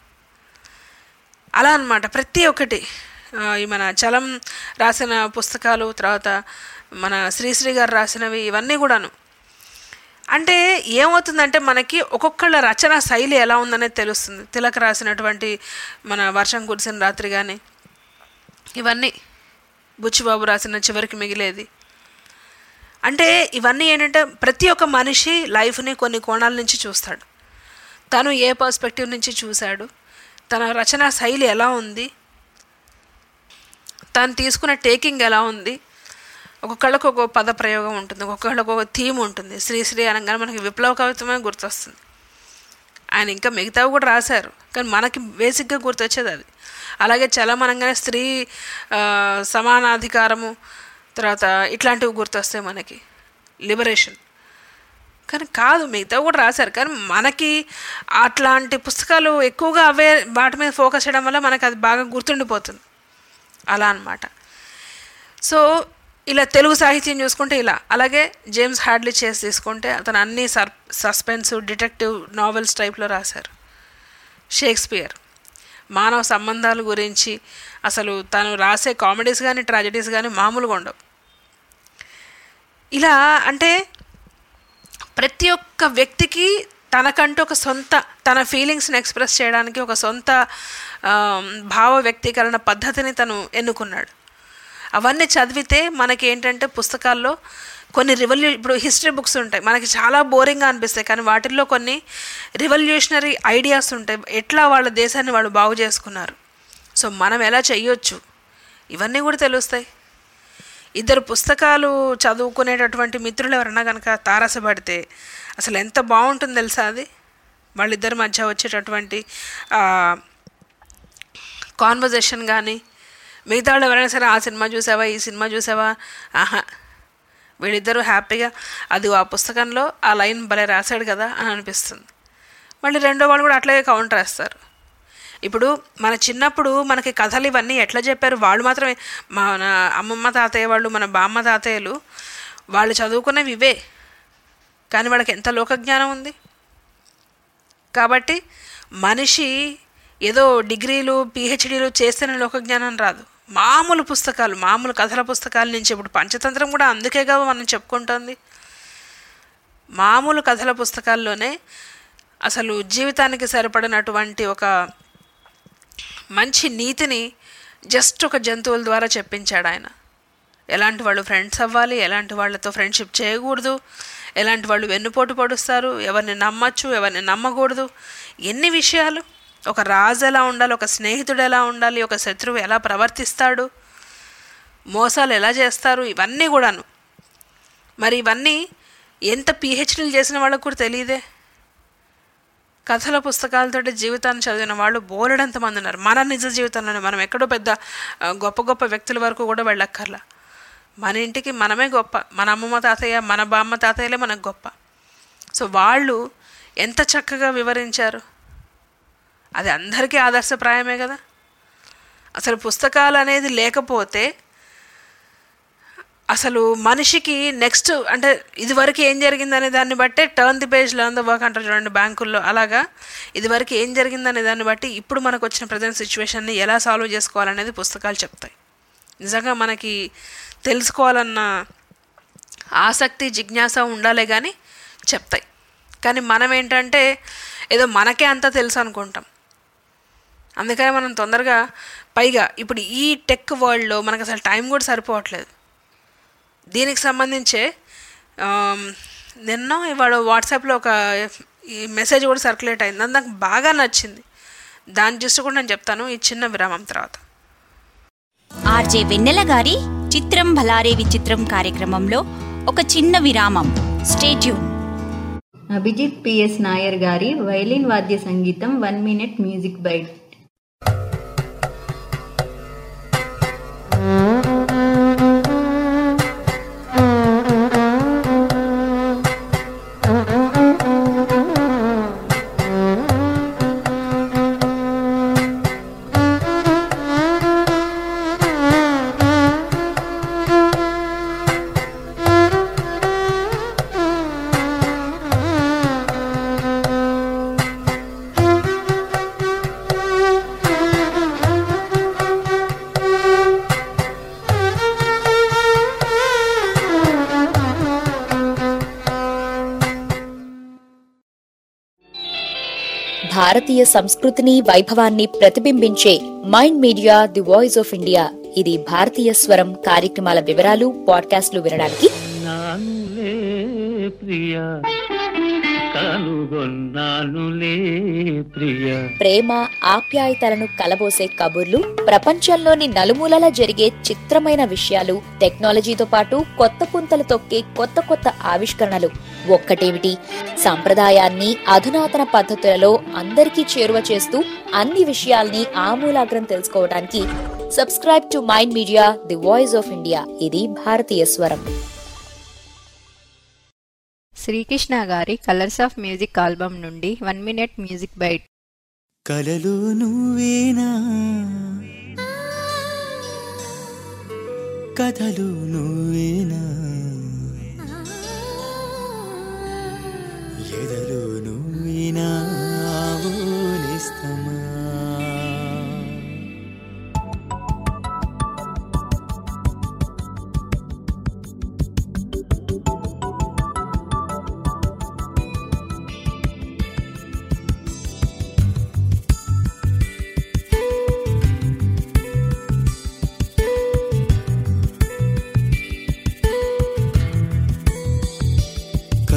అలా అన్నమాట ప్రతి ఒక్కటి ఆ, ఈ మన చలం రాసిన పుస్తకాలు తర్వాత మన శ్రీశ్రీ గారు రాసినవి ఇవన్నీ కూడాను అంటే ఏమవుతుందంటే మనకి ఒక్కొక్కళ్ళ రచన శైలి ఎలా ఉందనేది తెలుస్తుంది తిలక్ రాసినటువంటి మన వర్షం కురిసిన రాత్రి కానీ ఇవన్నీ బుచ్చిబాబు రాసిన చివరికి మిగిలేది అంటే ఇవన్నీ ఏంటంటే ప్రతి ఒక్క మనిషి లైఫ్ని కొన్ని కోణాల నుంచి చూస్తాడు తను ఏ పర్స్పెక్టివ్ నుంచి చూశాడు తన రచన శైలి ఎలా ఉంది తను తీసుకున్న టేకింగ్ ఎలా ఉంది ఒక్కొక్కళ్ళకు ఒక పద ప్రయోగం ఉంటుంది ఒక్కొక్కళ్ళకు ఒక థీమ్ ఉంటుంది శ్రీశ్రీ అనగానే మనకి విప్లవ కవిత్వమే గుర్తొస్తుంది ఆయన ఇంకా మిగతావి కూడా రాశారు కానీ మనకి బేసిక్గా గుర్తొచ్చేది అది అలాగే చలం అనగానే స్త్రీ ఆ, సమానాధికారము తర్వాత ఇట్లాంటివి గుర్తొస్తాయి మనకి లిబరేషన్ కానీ కాదు మిగతావి కూడా రాశారు కానీ మనకి అట్లాంటి పుస్తకాలు ఎక్కువగా అవే వాటి మీద ఫోకస్ చేయడం వల్ల మనకి అది బాగా గుర్తుండిపోతుంది అలా అన్నమాట సో ఇలా తెలుగు సాహిత్యం చూసుకుంటే ఇలా అలాగే జేమ్స్ హ్యాడ్లీ చేసి తీసుకుంటే అతను అన్ని సర్ సస్పెన్స్ డిటెక్టివ్ నావెల్స్ టైప్లో రాశారు షేక్స్పియర్ మానవ సంబంధాల గురించి అసలు తను రాసే కామెడీస్ కానీ ట్రాజడీస్ కానీ మామూలుగా ఉండవు ఇలా అంటే ప్రతి ఒక్క వ్యక్తికి తనకంటూ ఒక సొంత తన ఫీలింగ్స్ని ఎక్స్ప్రెస్ చేయడానికి ఒక సొంత ఆ, భావ వ్యక్తీకరణ పద్ధతిని తను ఎన్నుకున్నాడు అవన్నీ చదివితే మనకి ఏంటంటే పుస్తకాల్లో కొన్ని రివల్యూ ఇప్పుడు హిస్టరీ బుక్స్ ఉంటాయి మనకి చాలా బోరింగ్గా అనిపిస్తాయి కానీ వాటిల్లో కొన్ని రివల్యూషనరీ ఐడియాస్ ఉంటాయి ఎట్లా వాళ్ళ దేశాన్ని వాళ్ళు బాగు చేసుకున్నారు సో మనం ఎలా చెయ్యొచ్చు ఇవన్నీ కూడా తెలుస్తాయి ఇద్దరు పుస్తకాలు చదువుకునేటటువంటి మిత్రులు ఎవరన్నా కనుక తారసపడితే అసలు ఎంత బాగుంటుంది తెలుసా అది వాళ్ళిద్దరి మధ్య వచ్చేటటువంటి కాన్వర్జేషన్ కానీ మిగతా వాళ్ళు ఎవరైనా సరే ఆ సినిమా చూసావా ఈ సినిమా చూసావా ఆహా వీళ్ళిద్దరూ హ్యాపీగా అది ఆ పుస్తకంలో ఆ లైన్ భలే రాశాడు కదా అని అనిపిస్తుంది మళ్ళీ రెండో వాళ్ళు కూడా అట్లాగే కౌంటర్ వేస్తారు ఇప్పుడు మన చిన్నప్పుడు మనకి కథలు ఇవన్నీ ఎట్లా చెప్పారు వాళ్ళు మాత్రమే మన అమ్మమ్మ తాతయ్య వాళ్ళు మన బామ్మ తాతయ్యలు వాళ్ళు చదువుకునేవి ఇవే కానీ వాళ్ళకి ఎంత లోకజ్ఞానం ఉంది కాబట్టి మనిషి ఏదో డిగ్రీలు పిహెచ్డీలు చేస్తేనే లోకజ్ఞానం రాదు మామూలు పుస్తకాలు మామూలు కథల పుస్తకాల నుంచి ఇప్పుడు పంచతంత్రం కూడా అందుకేగా మనం చెప్పుకుంటోంది మామూలు కథల పుస్తకాల్లోనే అసలు జీవితానికి సరిపడినటువంటి ఒక మంచి నీతిని జస్ట్ ఒక జంతువుల ద్వారా చెప్పించాడు ఆయన ఎలాంటి వాళ్ళు ఫ్రెండ్స్ అవ్వాలి ఎలాంటి వాళ్ళతో ఫ్రెండ్షిప్ చేయకూడదు ఎలాంటి వాళ్ళు వెన్నుపోటు పొడుస్తారు ఎవరిని నమ్మచ్చు ఎవరిని నమ్మకూడదు ఎన్ని విషయాలు ఒక రాజు ఎలా ఉండాలి ఒక స్నేహితుడు ఎలా ఉండాలి ఒక శత్రువు ఎలా ప్రవర్తిస్తాడు మోసాలు ఎలా చేస్తారు ఇవన్నీ కూడాను మరి ఇవన్నీ ఎంత పిహెచ్డీలు చేసిన వాళ్ళకు కూడా తెలియదే కథల పుస్తకాలతోటి జీవితాన్ని చదివిన వాళ్ళు బోలెడంత మంది ఉన్నారు మన నిజ జీవితంలోనే మనం ఎక్కడో పెద్ద ఆ, గొప్ప గొప్ప వ్యక్తుల వరకు కూడా వెళ్ళక్కర్లా మన ఇంటికి మనమే గొప్ప మన అమ్మమ్మ తాతయ్య మన బామ్మ తాతయ్యలే మనకు గొప్ప సో వాళ్ళు ఎంత చక్కగా వివరించారు అది అందరికీ ఆదర్శప్రాయమే కదా అసలు పుస్తకాలు అనేది లేకపోతే అసలు మనిషికి నెక్స్ట్ అంటే ఇదివరకు ఏం జరిగిందనే దాన్ని బట్టే turn the page learn the work అంటారు చూడండి బ్యాంకుల్లో అలాగా ఇదివరకు ఏం జరిగిందనే దాన్ని బట్టి ఇప్పుడు మనకు వచ్చిన ప్రజెంట్ సిచ్యువేషన్ని ఎలా సాల్వ్ చేసుకోవాలనేది పుస్తకాలు చెప్తాయి నిజంగా మనకి తెలుసుకోవాలన్న ఆసక్తి జిజ్ఞాస ఉండాలే కానీ చెప్తాయి కానీ మనం ఏంటంటే ఏదో మనకే అంతా తెలుసు అనుకుంటాం అందుకని మనం తొందరగా పైగా ఇప్పుడు ఈ టెక్ వరల్డ్లో మనకు అసలు టైం కూడా సరిపోవట్లేదు దీనికి సంబంధించే ఆమ్, నిన్న ఇవాళ వాట్సాప్లో ఒక ఈ మెసేజ్ కూడా సర్క్యులేట్ అయింది అది నాకు బాగా నచ్చింది దాని చూసి కూడా నేను చెప్తాను ఈ చిన్న విరామం తర్వాత ఆర్జే వెన్నెల గారి చిత్రం భలారే విచిత్రం కార్యక్రమంలో ఒక చిన్న విరామం స్టేట్యూన్ అభిజిత్ పిఎస్ నాయర్ గారి వైలిన్ వాద్య సంగీతం వన్ మినిట్ మ్యూజిక్ బైట్ భారతీయ సంస్కృతిని వైభవాన్ని ప్రతిబింబించే Mind Media the voice of India ఇది భారతీయ స్వరం కార్యక్రమాల వివరాలు పాడ్కాస్ట్లు వినడానికి నానులే ప్రియ కనుగొన్నానులే ప్రియ ప్రేమ ఆప్యాయతలను కలబోసే కబుర్లు ప్రపంచంలోని నలుమూలలా జరిగే చిత్రమైన విషయాలు టెక్నాలజీతో పాటు కొత్త పుంతలు తొక్కే కొత్త కొత్త ఆవిష్కరణలు ఒక్కటేమిటి సంప్రదాయాన్ని అధునాతన పద్ధతులలో అందరికీ చేరువ చేస్తూ అన్ని విషయాల్ని ఆమూలాగ్రం తెలుసుకోవడానికి subscribe to Mind Media the voice of India ఇది భారతీయ స్వరం శ్రీకృష్ణ గారి కలర్స్ ఆఫ్ మ్యూజిక్ ఆల్బమ్ నుండి వన్ మినిట్ మ్యూజిక్ బైట్ కలలు నువ్వేనా కథలు నువ్వేనా ఎదలు నువ్వేనా ఆవులిస్తమా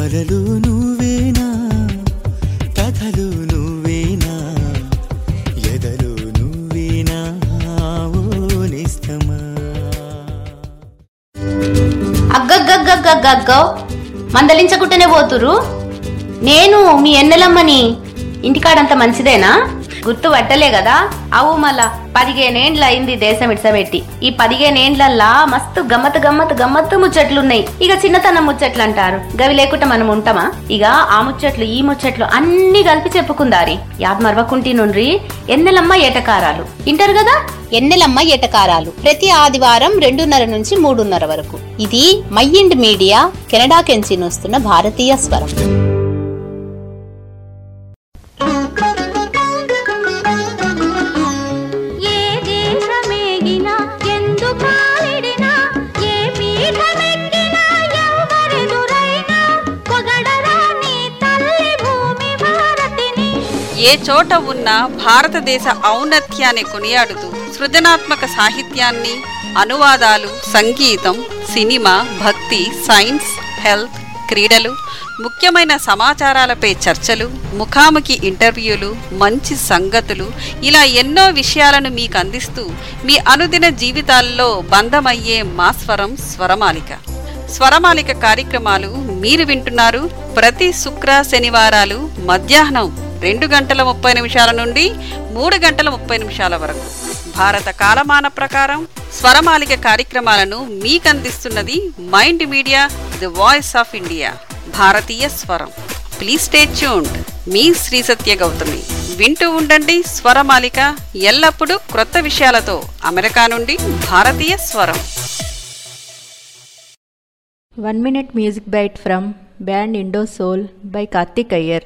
కలలు నువ్వేనా కథలు నువ్వేనా ఎదలు నువ్వేనా ఓ నిస్తమా అగ్గగ్గగ్గగ్గగ్గో మందలించకుంటేనే పోతురు నేను మీ ఎన్నెలమ్మని ఇంటికాడంత మంచిదేనా గుర్తు పట్టలే కదా అవు మళ్ళా పదిహేనేండ్ల అయింది దేశం ఇడ్సబెట్టి ఈ పదిహేనేండ్లల్లా మస్తు గమ్మత్ గమ్మత్ గమ్మత్తు ముచ్చట్లున్నాయి ఇక చిన్నతనం ముచ్చట్లు అంటారు గవి లేకుండా మనం ఉంటామా ఇక ఆ ముచ్చట్లు ఈ ముచ్చట్లు అన్ని కలిపి చెప్పుకుందారి యాద్ మరవకుంటి నుండ్రి ఎన్నెలమ్మ ఏటకారాలు ఇంటారు కదా ఎన్నెలమ్మ ఎటకారాలు ప్రతి ఆదివారం రెండున్నర నుంచి మూడున్నర వరకు ఇది మైండ్ మీడియా కెనడా కెంచి వస్తున్న భారతీయ స్వరం ఏ దేశమేగినా ఎందు కాలిడినా ఏ పీఠమెక్కినా ఎవరెదురైనా పొగడరా నీ తల్లి భూమి భారతిని ఏ చోట ఉన్న భారతదేశ ఔన్నత్యాన్ని కొనియాడుతూ సృజనాత్మక సాహిత్యాన్ని అనువాదాలు సంగీతం సినిమా భక్తి సైన్స్ హెల్త్ క్రీడలు ముఖ్యమైన సమాచారాలపై చర్చలు ముఖాముఖి ఇంటర్వ్యూలు మంచి సంగతులు ఇలా ఎన్నో విషయాలను మీకు అందిస్తూ మీ అనుదిన జీవితాల్లో బంధమయ్యే మా స్వరం స్వరమాలిక స్వరమాలిక కార్యక్రమాలు మీరు వింటున్నారు ప్రతి శుక్ర శనివారాలు మధ్యాహ్నం రెండు గంటల ముప్పై నిమిషాల నుండి మూడు గంటల ముప్పై నిమిషాల వరకు భారత కాలమాన ప్రకారం స్వరమాలిక కార్యక్రమాలను మీకు అందిస్తున్నది Mind Media the voice of India భారతీయ స్వరం ప్లీజ్ స్టే ట్యూన్డ్ మీ శ్రీ సత్య గౌతమి వింటూ ఉండండి స్వరమాలిక ఎల్లప్పుడూ క్రొత్త విషయాలతో అమెరికా నుండి భారతీయ స్వరం One minute music bite from band Indo Soul by Karthik Iyer.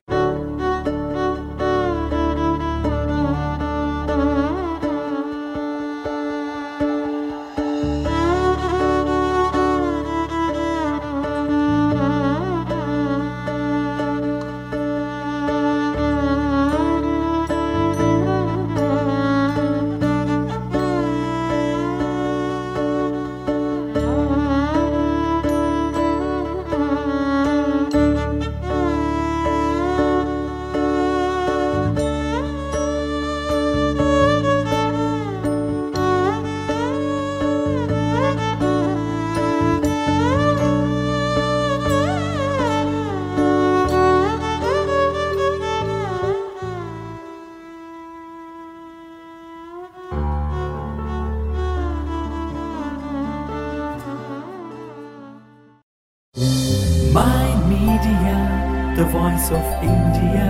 Mind Media, the voice of India.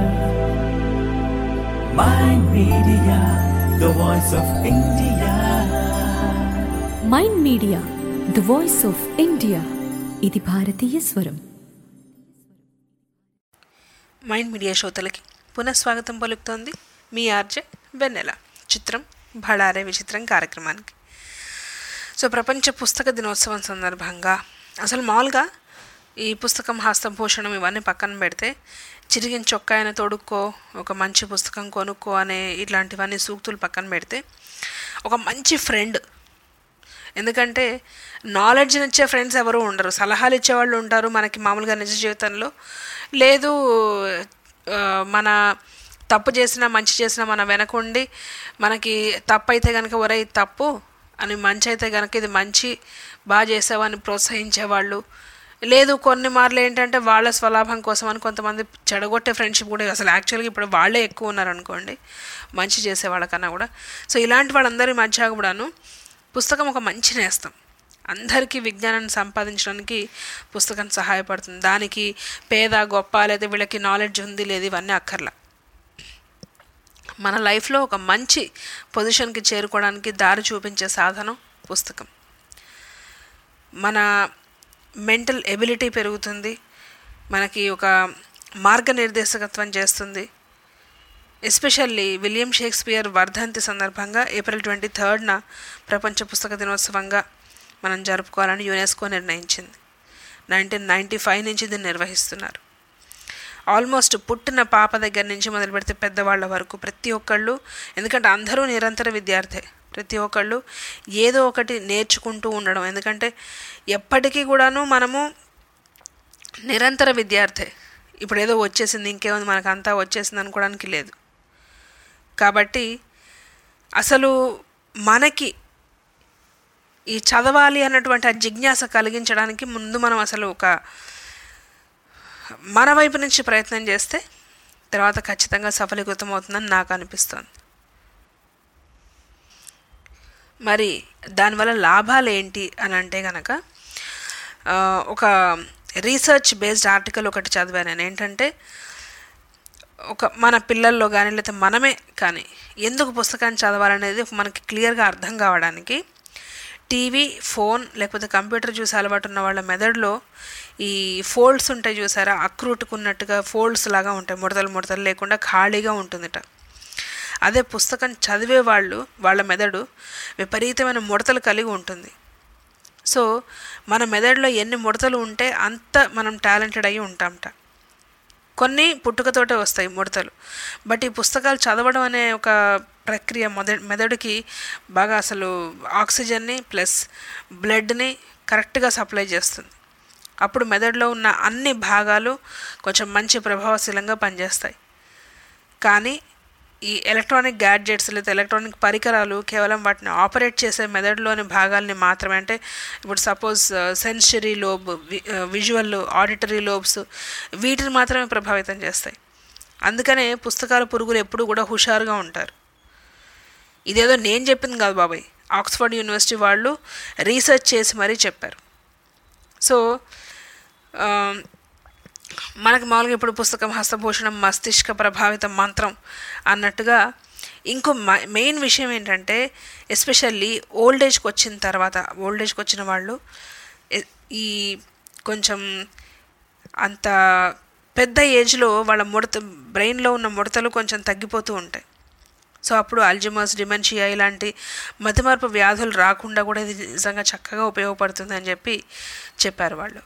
Mind Media, the voice of India. Mind Media the voice of India ఇది భారతీయ స్వరం మైండ్ మీడియా శ్రోతలకి పునఃస్వాగతం పలుకుతోంది మీ RJ వెన్నెల చిత్రం భళారే విచిత్రం కార్యక్రమానికి so ప్రపంచ పుస్తక దినోత్సవం సందర్భంగా అసలు మామూలుగా ఈ పుస్తకం హస్తభూషణం ఇవన్నీ పక్కన పెడితే చిరిగిన చొక్కాయన తొడుక్కో ఒక మంచి పుస్తకం కొనుక్కో అనే ఇట్లాంటివన్నీ సూక్తులు పక్కన పెడితే ఒక మంచి ఫ్రెండ్ ఎందుకంటే నాలెడ్జ్ని ఇచ్చే ఫ్రెండ్స్ ఎవరు ఉండరు సలహాలు ఇచ్చేవాళ్ళు ఉంటారు మనకి మామూలుగా నిజ జీవితంలో లేదు ఆ, మన తప్పు చేసినా మంచి చేసినా మన వెనకుండి మనకి తప్పు అయితే కనుక ఒరే ఇది తప్పు అని మంచి అయితే కనుక ఇది మంచి బాగా చేసావని ప్రోత్సహించేవాళ్ళు లేదు కొన్ని మార్లు ఏంటంటే వాళ్ళ స్వలాభం కోసం అని కొంతమంది చెడగొట్టే ఫ్రెండ్షిప్ కూడా అసలు యాక్చువల్గా ఇప్పుడు వాళ్ళే ఎక్కువ ఉన్నారు అనుకోండి మంచి చేసే వాళ్ళకన్నా కూడా సో ఇలాంటి వాళ్ళందరి మధ్య కూడాను పుస్తకం ఒక మంచి నేస్తం అందరికీ విజ్ఞానాన్ని సంపాదించడానికి పుస్తకం సహాయపడుతుంది దానికి పేద గొప్ప లేదా వీళ్ళకి నాలెడ్జ్ ఉంది లేదు ఇవన్నీ అక్కర్లా మన లైఫ్లో ఒక మంచి పొజిషన్కి చేరుకోవడానికి దారి చూపించే సాధనం పుస్తకం మన మెంటల్ ఎబిలిటీ పెరుగుతుంది మనకి ఒక మార్గనిర్దేశకత్వం చేస్తుంది ఎస్పెషల్లీ విలియం షేక్స్పియర్ వర్ధంతి సందర్భంగా ఏప్రిల్ ట్వంటీ థర్డ్న ప్రపంచ పుస్తక దినోత్సవంగా మనం జరుపుకోవాలని యునెస్కో నిర్ణయించింది నైన్టీన్ నైంటీ ఫైవ్ నుంచి దీన్ని నిర్వహిస్తున్నారు ఆల్మోస్ట్ పుట్టిన పాప దగ్గర నుంచి మొదలు పెడితే పెద్దవాళ్ళ వరకు ప్రతి ఒక్కళ్ళు ఎందుకంటే అందరూ నిరంతర విద్యార్థే ప్రతి ఒక్కళ్ళు ఏదో ఒకటి నేర్చుకుంటూ ఉండడం ఎందుకంటే ఎప్పటికీ కూడాను మనము నిరంతర విద్యార్థి ఇప్పుడు ఏదో వచ్చేసింది ఇంకేముంది మనకు అంతా వచ్చేసింది అనుకోవడానికి లేదు కాబట్టి అసలు మనకి ఈ చదవాలి అన్నటువంటి ఆ జిజ్ఞాస కలిగించడానికి ముందు మనం అసలు ఒక మన వైపు నుంచి ప్రయత్నం చేస్తే తర్వాత ఖచ్చితంగా సఫలీకృతం అవుతుందని నాకు అనిపిస్తోంది మరి దానివల్ల లాభాలు ఏంటి అని అంటే కనుక ఆ, ఒక రీసెర్చ్ బేస్డ్ ఆర్టికల్ ఒకటి చదివాను నేను ఏంటంటే ఒక మన పిల్లల్లో కానీ లేకపోతే మనమే కానీ ఎందుకు పుస్తకాన్ని చదవాలనేది మనకి క్లియర్గా అర్థం కావడానికి టీవీ ఫోన్ లేకపోతే కంప్యూటర్ చూసి అలవాటు ఉన్న వాళ్ళ మెదడులో ఈ ఫోల్డ్స్ ఉంటాయి చూసారా అక్రూటుకున్నట్టుగా ఫోల్డ్స్ లాగా ఉంటాయి ముడతలు ముడతలు లేకుండా ఖాళీగా ఉంటుందిట అదే పుస్తకం చదివే వాళ్ళు వాళ్ళ మెదడు విపరీతమైన ముడతలు కలిగి ఉంటుంది సో మన మెదడులో ఎన్ని ముడతలు ఉంటే అంత మనం టాలెంటెడ్ అయ్యి ఉంటామట కొన్ని పుట్టుకతోటే వస్తాయి ముడతలు బట్ ఈ పుస్తకాలు చదవడం అనే ఒక ప్రక్రియ మొద మెదడుకి బాగా అసలు ఆక్సిజన్ని ప్లస్ బ్లడ్ని కరెక్ట్గా సప్లై చేస్తుంది అప్పుడు మెదడులో ఉన్న అన్ని భాగాలు కొంచెం మంచి ప్రభావశీలంగా పనిచేస్తాయి కానీ ఈ ఎలక్ట్రానిక్ గ్యాడ్జెట్స్ లేదా ఎలక్ట్రానిక్ పరికరాలు కేవలం వాటిని ఆపరేట్ చేసే మెదడులోని భాగాల్ని మాత్రమే అంటే ఇప్పుడు suppose sensory lobe visual auditory lobes వీటిని మాత్రమే ప్రభావితం చేస్తాయి అందుకనే పుస్తకాల పురుగులు ఎప్పుడు కూడా హుషారుగా ఉంటారు ఇదేదో నేను చెప్పింది కాదు బాబాయ్ ఆక్స్ఫర్డ్ యూనివర్సిటీ వాళ్ళు రీసెర్చ్ చేసి మరీ చెప్పారు సో ఆ, మనకు మామూలుగా ఇప్పుడు పుస్తకం హస్తభూషణం మస్తిష్క ప్రభావిత మంత్రం అన్నట్టుగా ఇంకో మ- మెయిన్ విషయం ఏంటంటే ఎస్పెషల్లీ ఓల్డ్ ఏజ్కి వచ్చిన తర్వాత ఓల్డ్ ఏజ్కి వచ్చిన వాళ్ళు ఎ- ఈ కొంచెం అంత పెద్ద ఏజ్లో వాళ్ళ ముడత బ్రెయిన్లో ఉన్న ముడతలు కొంచెం తగ్గిపోతూ ఉంటాయి సో అప్పుడు అల్జిమర్స్ డిమెన్షియా ఇలాంటి మతిమరుపు వ్యాధులు రాకుండా కూడా ఇది నిజంగా చక్కగా ఉపయోగపడుతుంది అని చెప్పి చెప్పారు వాళ్ళు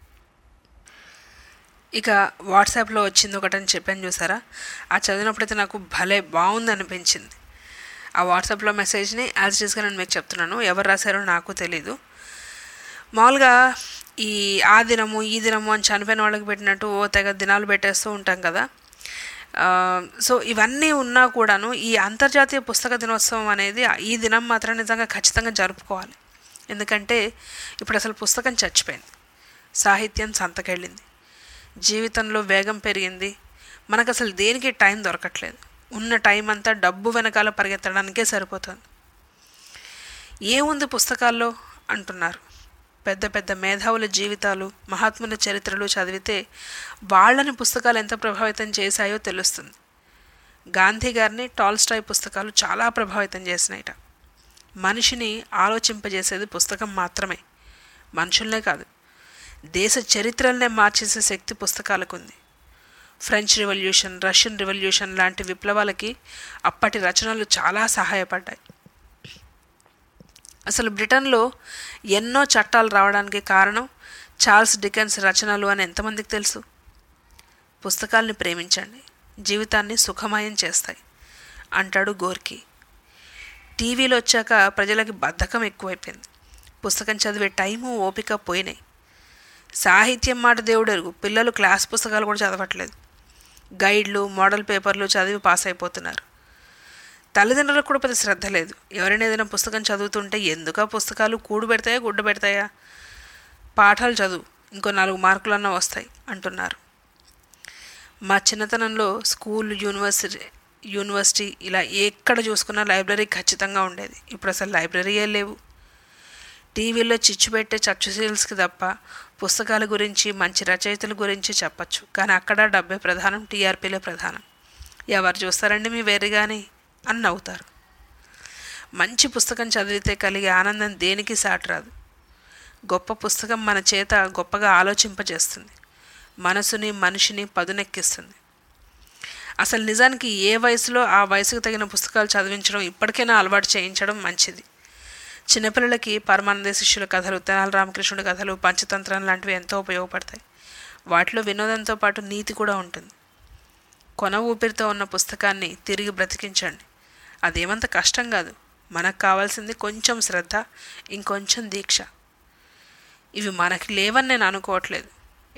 ఇక వాట్సాప్లో వచ్చింది ఒకటని చెప్పాను చూసారా ఆ చదివినప్పుడైతే నాకు భలే బాగుంది అనిపించింది ఆ వాట్సాప్లో మెసేజ్ని యాజ్ ఇస్గా నేను మీకు చెప్తున్నాను ఎవరు రాశారో నాకు తెలీదు మామూలుగా ఈ ఆ దినము ఈ దినము అని చనిపోయిన వాళ్ళకి పెట్టినట్టు ఓ తెగ దినాలు పెట్టేస్తూ ఉంటాం కదా ఆ, సో ఇవన్నీ ఉన్నా కూడాను ఈ అంతర్జాతీయ పుస్తక దినోత్సవం అనేది ఈ దినం మాత్రం నిజంగా ఖచ్చితంగా జరుపుకోవాలి ఎందుకంటే ఇప్పుడు అసలు పుస్తకం చచ్చిపోయింది సాహిత్యం సంతకెళ్ళింది జీవితంలో వేగం పెరిగింది మనకు అసలు దేనికి టైం దొరకట్లేదు ఉన్న టైం అంతా డబ్బు వెనకాల పరిగెత్తడానికే సరిపోతుంది ఏముంది పుస్తకాల్లో అంటున్నారు పెద్ద పెద్ద మేధావుల జీవితాలు మహాత్ముల చరిత్రలు చదివితే వాళ్ళని పుస్తకాలు ఎంత ప్రభావితం చేశాయో తెలుస్తుంది గాంధీ గారిని టాల్స్టాయ్ పుస్తకాలు చాలా ప్రభావితం చేసినాయిట మనిషిని ఆలోచింపజేసేది పుస్తకం మాత్రమే మనుషుల్నే కాదు దేశ చరిత్రలనే మార్చేసే శక్తి పుస్తకాలకు ఉంది ఫ్రెంచ్ రెవల్యూషన్ రష్యన్ రెవల్యూషన్ లాంటి విప్లవాలకి అప్పటి రచనలు చాలా సహాయపడ్డాయి అసలు బ్రిటన్లో ఎన్నో చట్టాలు రావడానికి కారణం చార్ల్స్ డికెన్స్ రచనలు అని ఎంతమందికి తెలుసు పుస్తకాల్ని ప్రేమించండి జీవితాన్ని సుఖమయం చేస్తాయి అంటాడు గోర్కి టీవీలో వచ్చాక ప్రజలకి బద్ధకం ఎక్కువైపోయింది పుస్తకం చదివే టైము ఓపిక పోయినాయి సాహిత్యం మాట దేవుడు ఎరుగు పిల్లలు క్లాస్ పుస్తకాలు కూడా చదవట్లేదు గైడ్లు మోడల్ పేపర్లు చదివి పాస్ అయిపోతున్నారు తల్లిదండ్రులకు కూడా పెద్ద శ్రద్ధ లేదు ఎవరైనా ఏదైనా పుస్తకం చదువుతుంటే ఎందుకు ఆ పుస్తకాలు కూడు పెడతాయా గుడ్డ పెడతాయా పాఠాలు చదువు ఇంకో నాలుగు మార్కులన్నా వస్తాయి అంటున్నారు మా చిన్నతనంలో స్కూల్ యూనివర్సిటీ యూనివర్సిటీ ఇలా ఎక్కడ చూసుకున్నా లైబ్రరీ ఖచ్చితంగా ఉండేది ఇప్పుడు అసలు లైబ్రరీయే లేవు టీవీలో చిచ్చు పెట్టే చచ్చు సీల్స్కి తప్ప పుస్తకాల గురించి మంచి రచయితల గురించి చెప్పచ్చు కానీ అక్కడ డబ్బే ప్రధానం టీఆర్పీలే ప్రధానం ఎవరు చూస్తారండి మీ వేరు కానీ అని నవ్వుతారు మంచి పుస్తకం చదివితే కలిగే ఆనందం దేనికి సాటరాదు గొప్ప పుస్తకం మన చేత గొప్పగా ఆలోచింపజేస్తుంది మనసుని మనిషిని పదునెక్కిస్తుంది అసలు నిజానికి ఏ వయసులో ఆ వయసుకు తగిన పుస్తకాలు చదివించడం ఇప్పటికైనా అలవాటు చేయించడం మంచిది చిన్నపిల్లలకి పరమానంద శిష్యుల కథలు తెనాలి రామకృష్ణుడి కథలు పంచతంత్రం లాంటివి ఎంతో ఉపయోగపడతాయి వాటిలో వినోదంతో పాటు నీతి కూడా ఉంటుంది కొన ఊపిరితో ఉన్న పుస్తకాన్ని తిరిగి బ్రతికించండి అదేమంత కష్టం కాదు మనకు కావాల్సింది కొంచెం శ్రద్ధ ఇంకొంచెం దీక్ష ఇవి మనకి లేవని నేను అనుకోవట్లేదు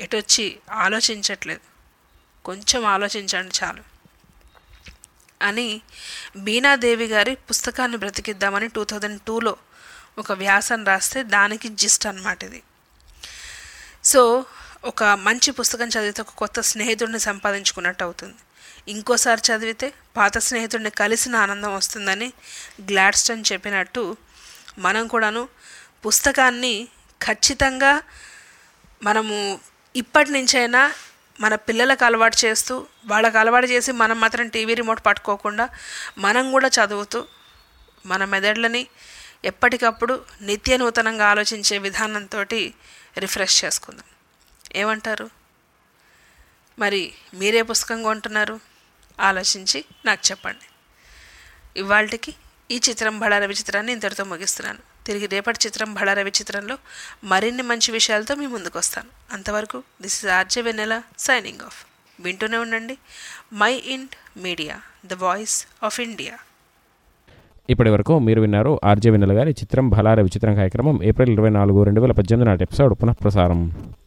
ఎటొచ్చి ఆలోచించట్లేదు కొంచెం ఆలోచించండి చాలు అని బీనాదేవి గారి పుస్తకాన్ని బ్రతికిద్దామని టూ థౌజండ్ టూలో ఒక వ్యాసం రాస్తే దానికి జిస్ట్ అనమాట ఇది సో ఒక మంచి పుస్తకం చదివితే ఒక కొత్త స్నేహితుడిని సంపాదించుకున్నట్టు అవుతుంది ఇంకోసారి చదివితే పాత స్నేహితుడిని కలిసిన ఆనందం వస్తుందని గ్లాడ్స్టన్ చెప్పినట్టు మనం కూడాను పుస్తకాన్ని ఖచ్చితంగా మనము ఇప్పటి నుంచైనా మన పిల్లలకు అలవాటు చేస్తూ వాళ్ళకి అలవాటు చేసి మనం మాత్రం టీవీ రిమోట్ పట్టుకోకుండా మనం కూడా చదువుతూ మన మెదడులని ఎప్పటికప్పుడు నిత్య నూతనంగా ఆలోచించే విధానంతో రిఫ్రెష్ చేసుకుందాం ఏమంటారు మరి మీరే పుస్తకం కొంటున్నారు ఆలోచించి నాకు చెప్పండి ఇవాళకి ఈ చిత్రం బడార విచిత్రాన్ని ఇంతటితో ముగిస్తున్నాను తిరిగి రేపటి చిత్రం బడార విచిత్రంలో మరిన్ని మంచి విషయాలతో మీ ముందుకు వస్తాను అంతవరకు this is RJ Vennela signing off వింటూనే ఉండండి Mind Media the voice of India ఇప్పటి వరకు మీరు విన్నారు ఆర్జే వెన్నెల గారి చిత్రం భలార విచిత్రం కార్యక్రమం ఏప్రిల్ ఇరవై నాలుగు రెండు వేల పద్దెనిమిది నాటి ఎపిసోడ్ పునఃప్రసారం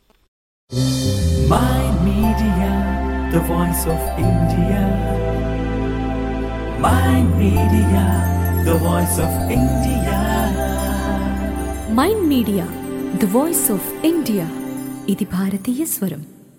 My Media, the voice of India. My Media, the voice of India. Mind Media the voice of India ఇది భారతీయ స్వరం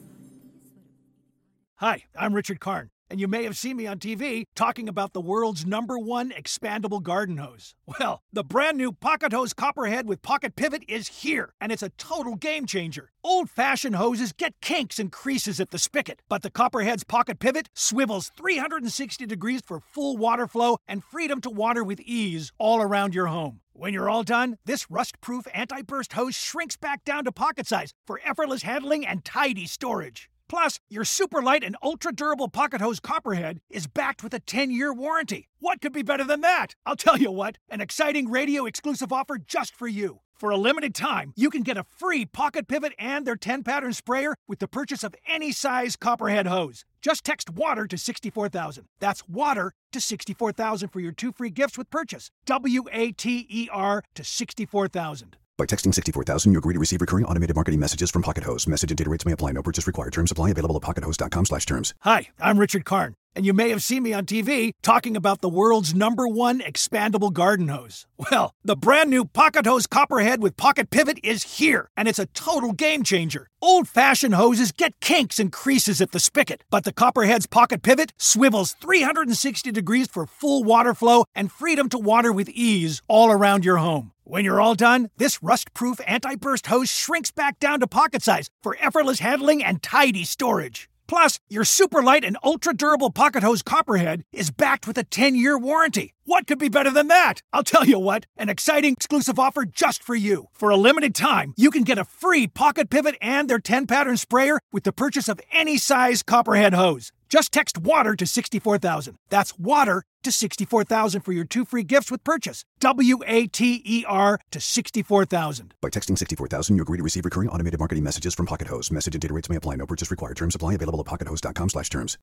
Hi, I'm Richard Karn, and you may have seen me on TV talking about the world's number one expandable garden hose. Well, the brand new Pocket Hose Copperhead with Pocket Pivot is here, and it's a total game changer. Old fashioned hoses get kinks and creases at the spigot, but the Copperhead's Pocket Pivot swivels 360 degrees for full water flow and freedom to water with ease all around your home. When you're all done, this rust proof anti burst hose shrinks back down to pocket size for effortless handling and tidy storage. Plus, your super light and ultra durable pocket hose Copperhead is backed with a 10 year warranty. What could be better than that? I'll tell you what, an exciting radio exclusive offer just for you. For a limited time, you can get a free pocket pivot and their 10 pattern sprayer with the purchase of any size Copperhead hose. Just text water to 64000. That's water to 64000 for your two free gifts with purchase. W A T E R to 64000. By texting 64000, you agree to receive recurring automated marketing messages from Pocket Hose. Message and data rates may apply. No purchase required. Terms apply. Available at pockethose.com slash terms. Hi, I'm Richard Karn, and you may have seen me on TV talking about the world's number one expandable garden hose. Well, the brand new Pocket Hose Copperhead with Pocket Pivot is here, and it's a total game changer. Old fashioned hoses get kinks and creases at the spigot, but the Copperhead's Pocket Pivot swivels 360 degrees for full water flow and freedom to water with ease all around your home. When you're all done, this rust proof anti burst hose shrinks back down to pocket size for effortless handling and tidy storage. Plus, your super light and ultra durable pocket hose Copperhead is backed with a 10 year warranty. What could be better than that? I'll tell you what, an exciting exclusive offer just for you. For a limited time, you can get a free pocket pivot and their 10 pattern sprayer with the purchase of any size Copperhead hose. Just text water to 64000. That's water to 64000 for your two free gifts with purchase. W A T E R to 64000. By texting 64000, you agree to receive recurring automated marketing messages from Pocket Hose. Message and data rates may apply. No purchase required. Terms apply. Available at pockethose.com slash terms.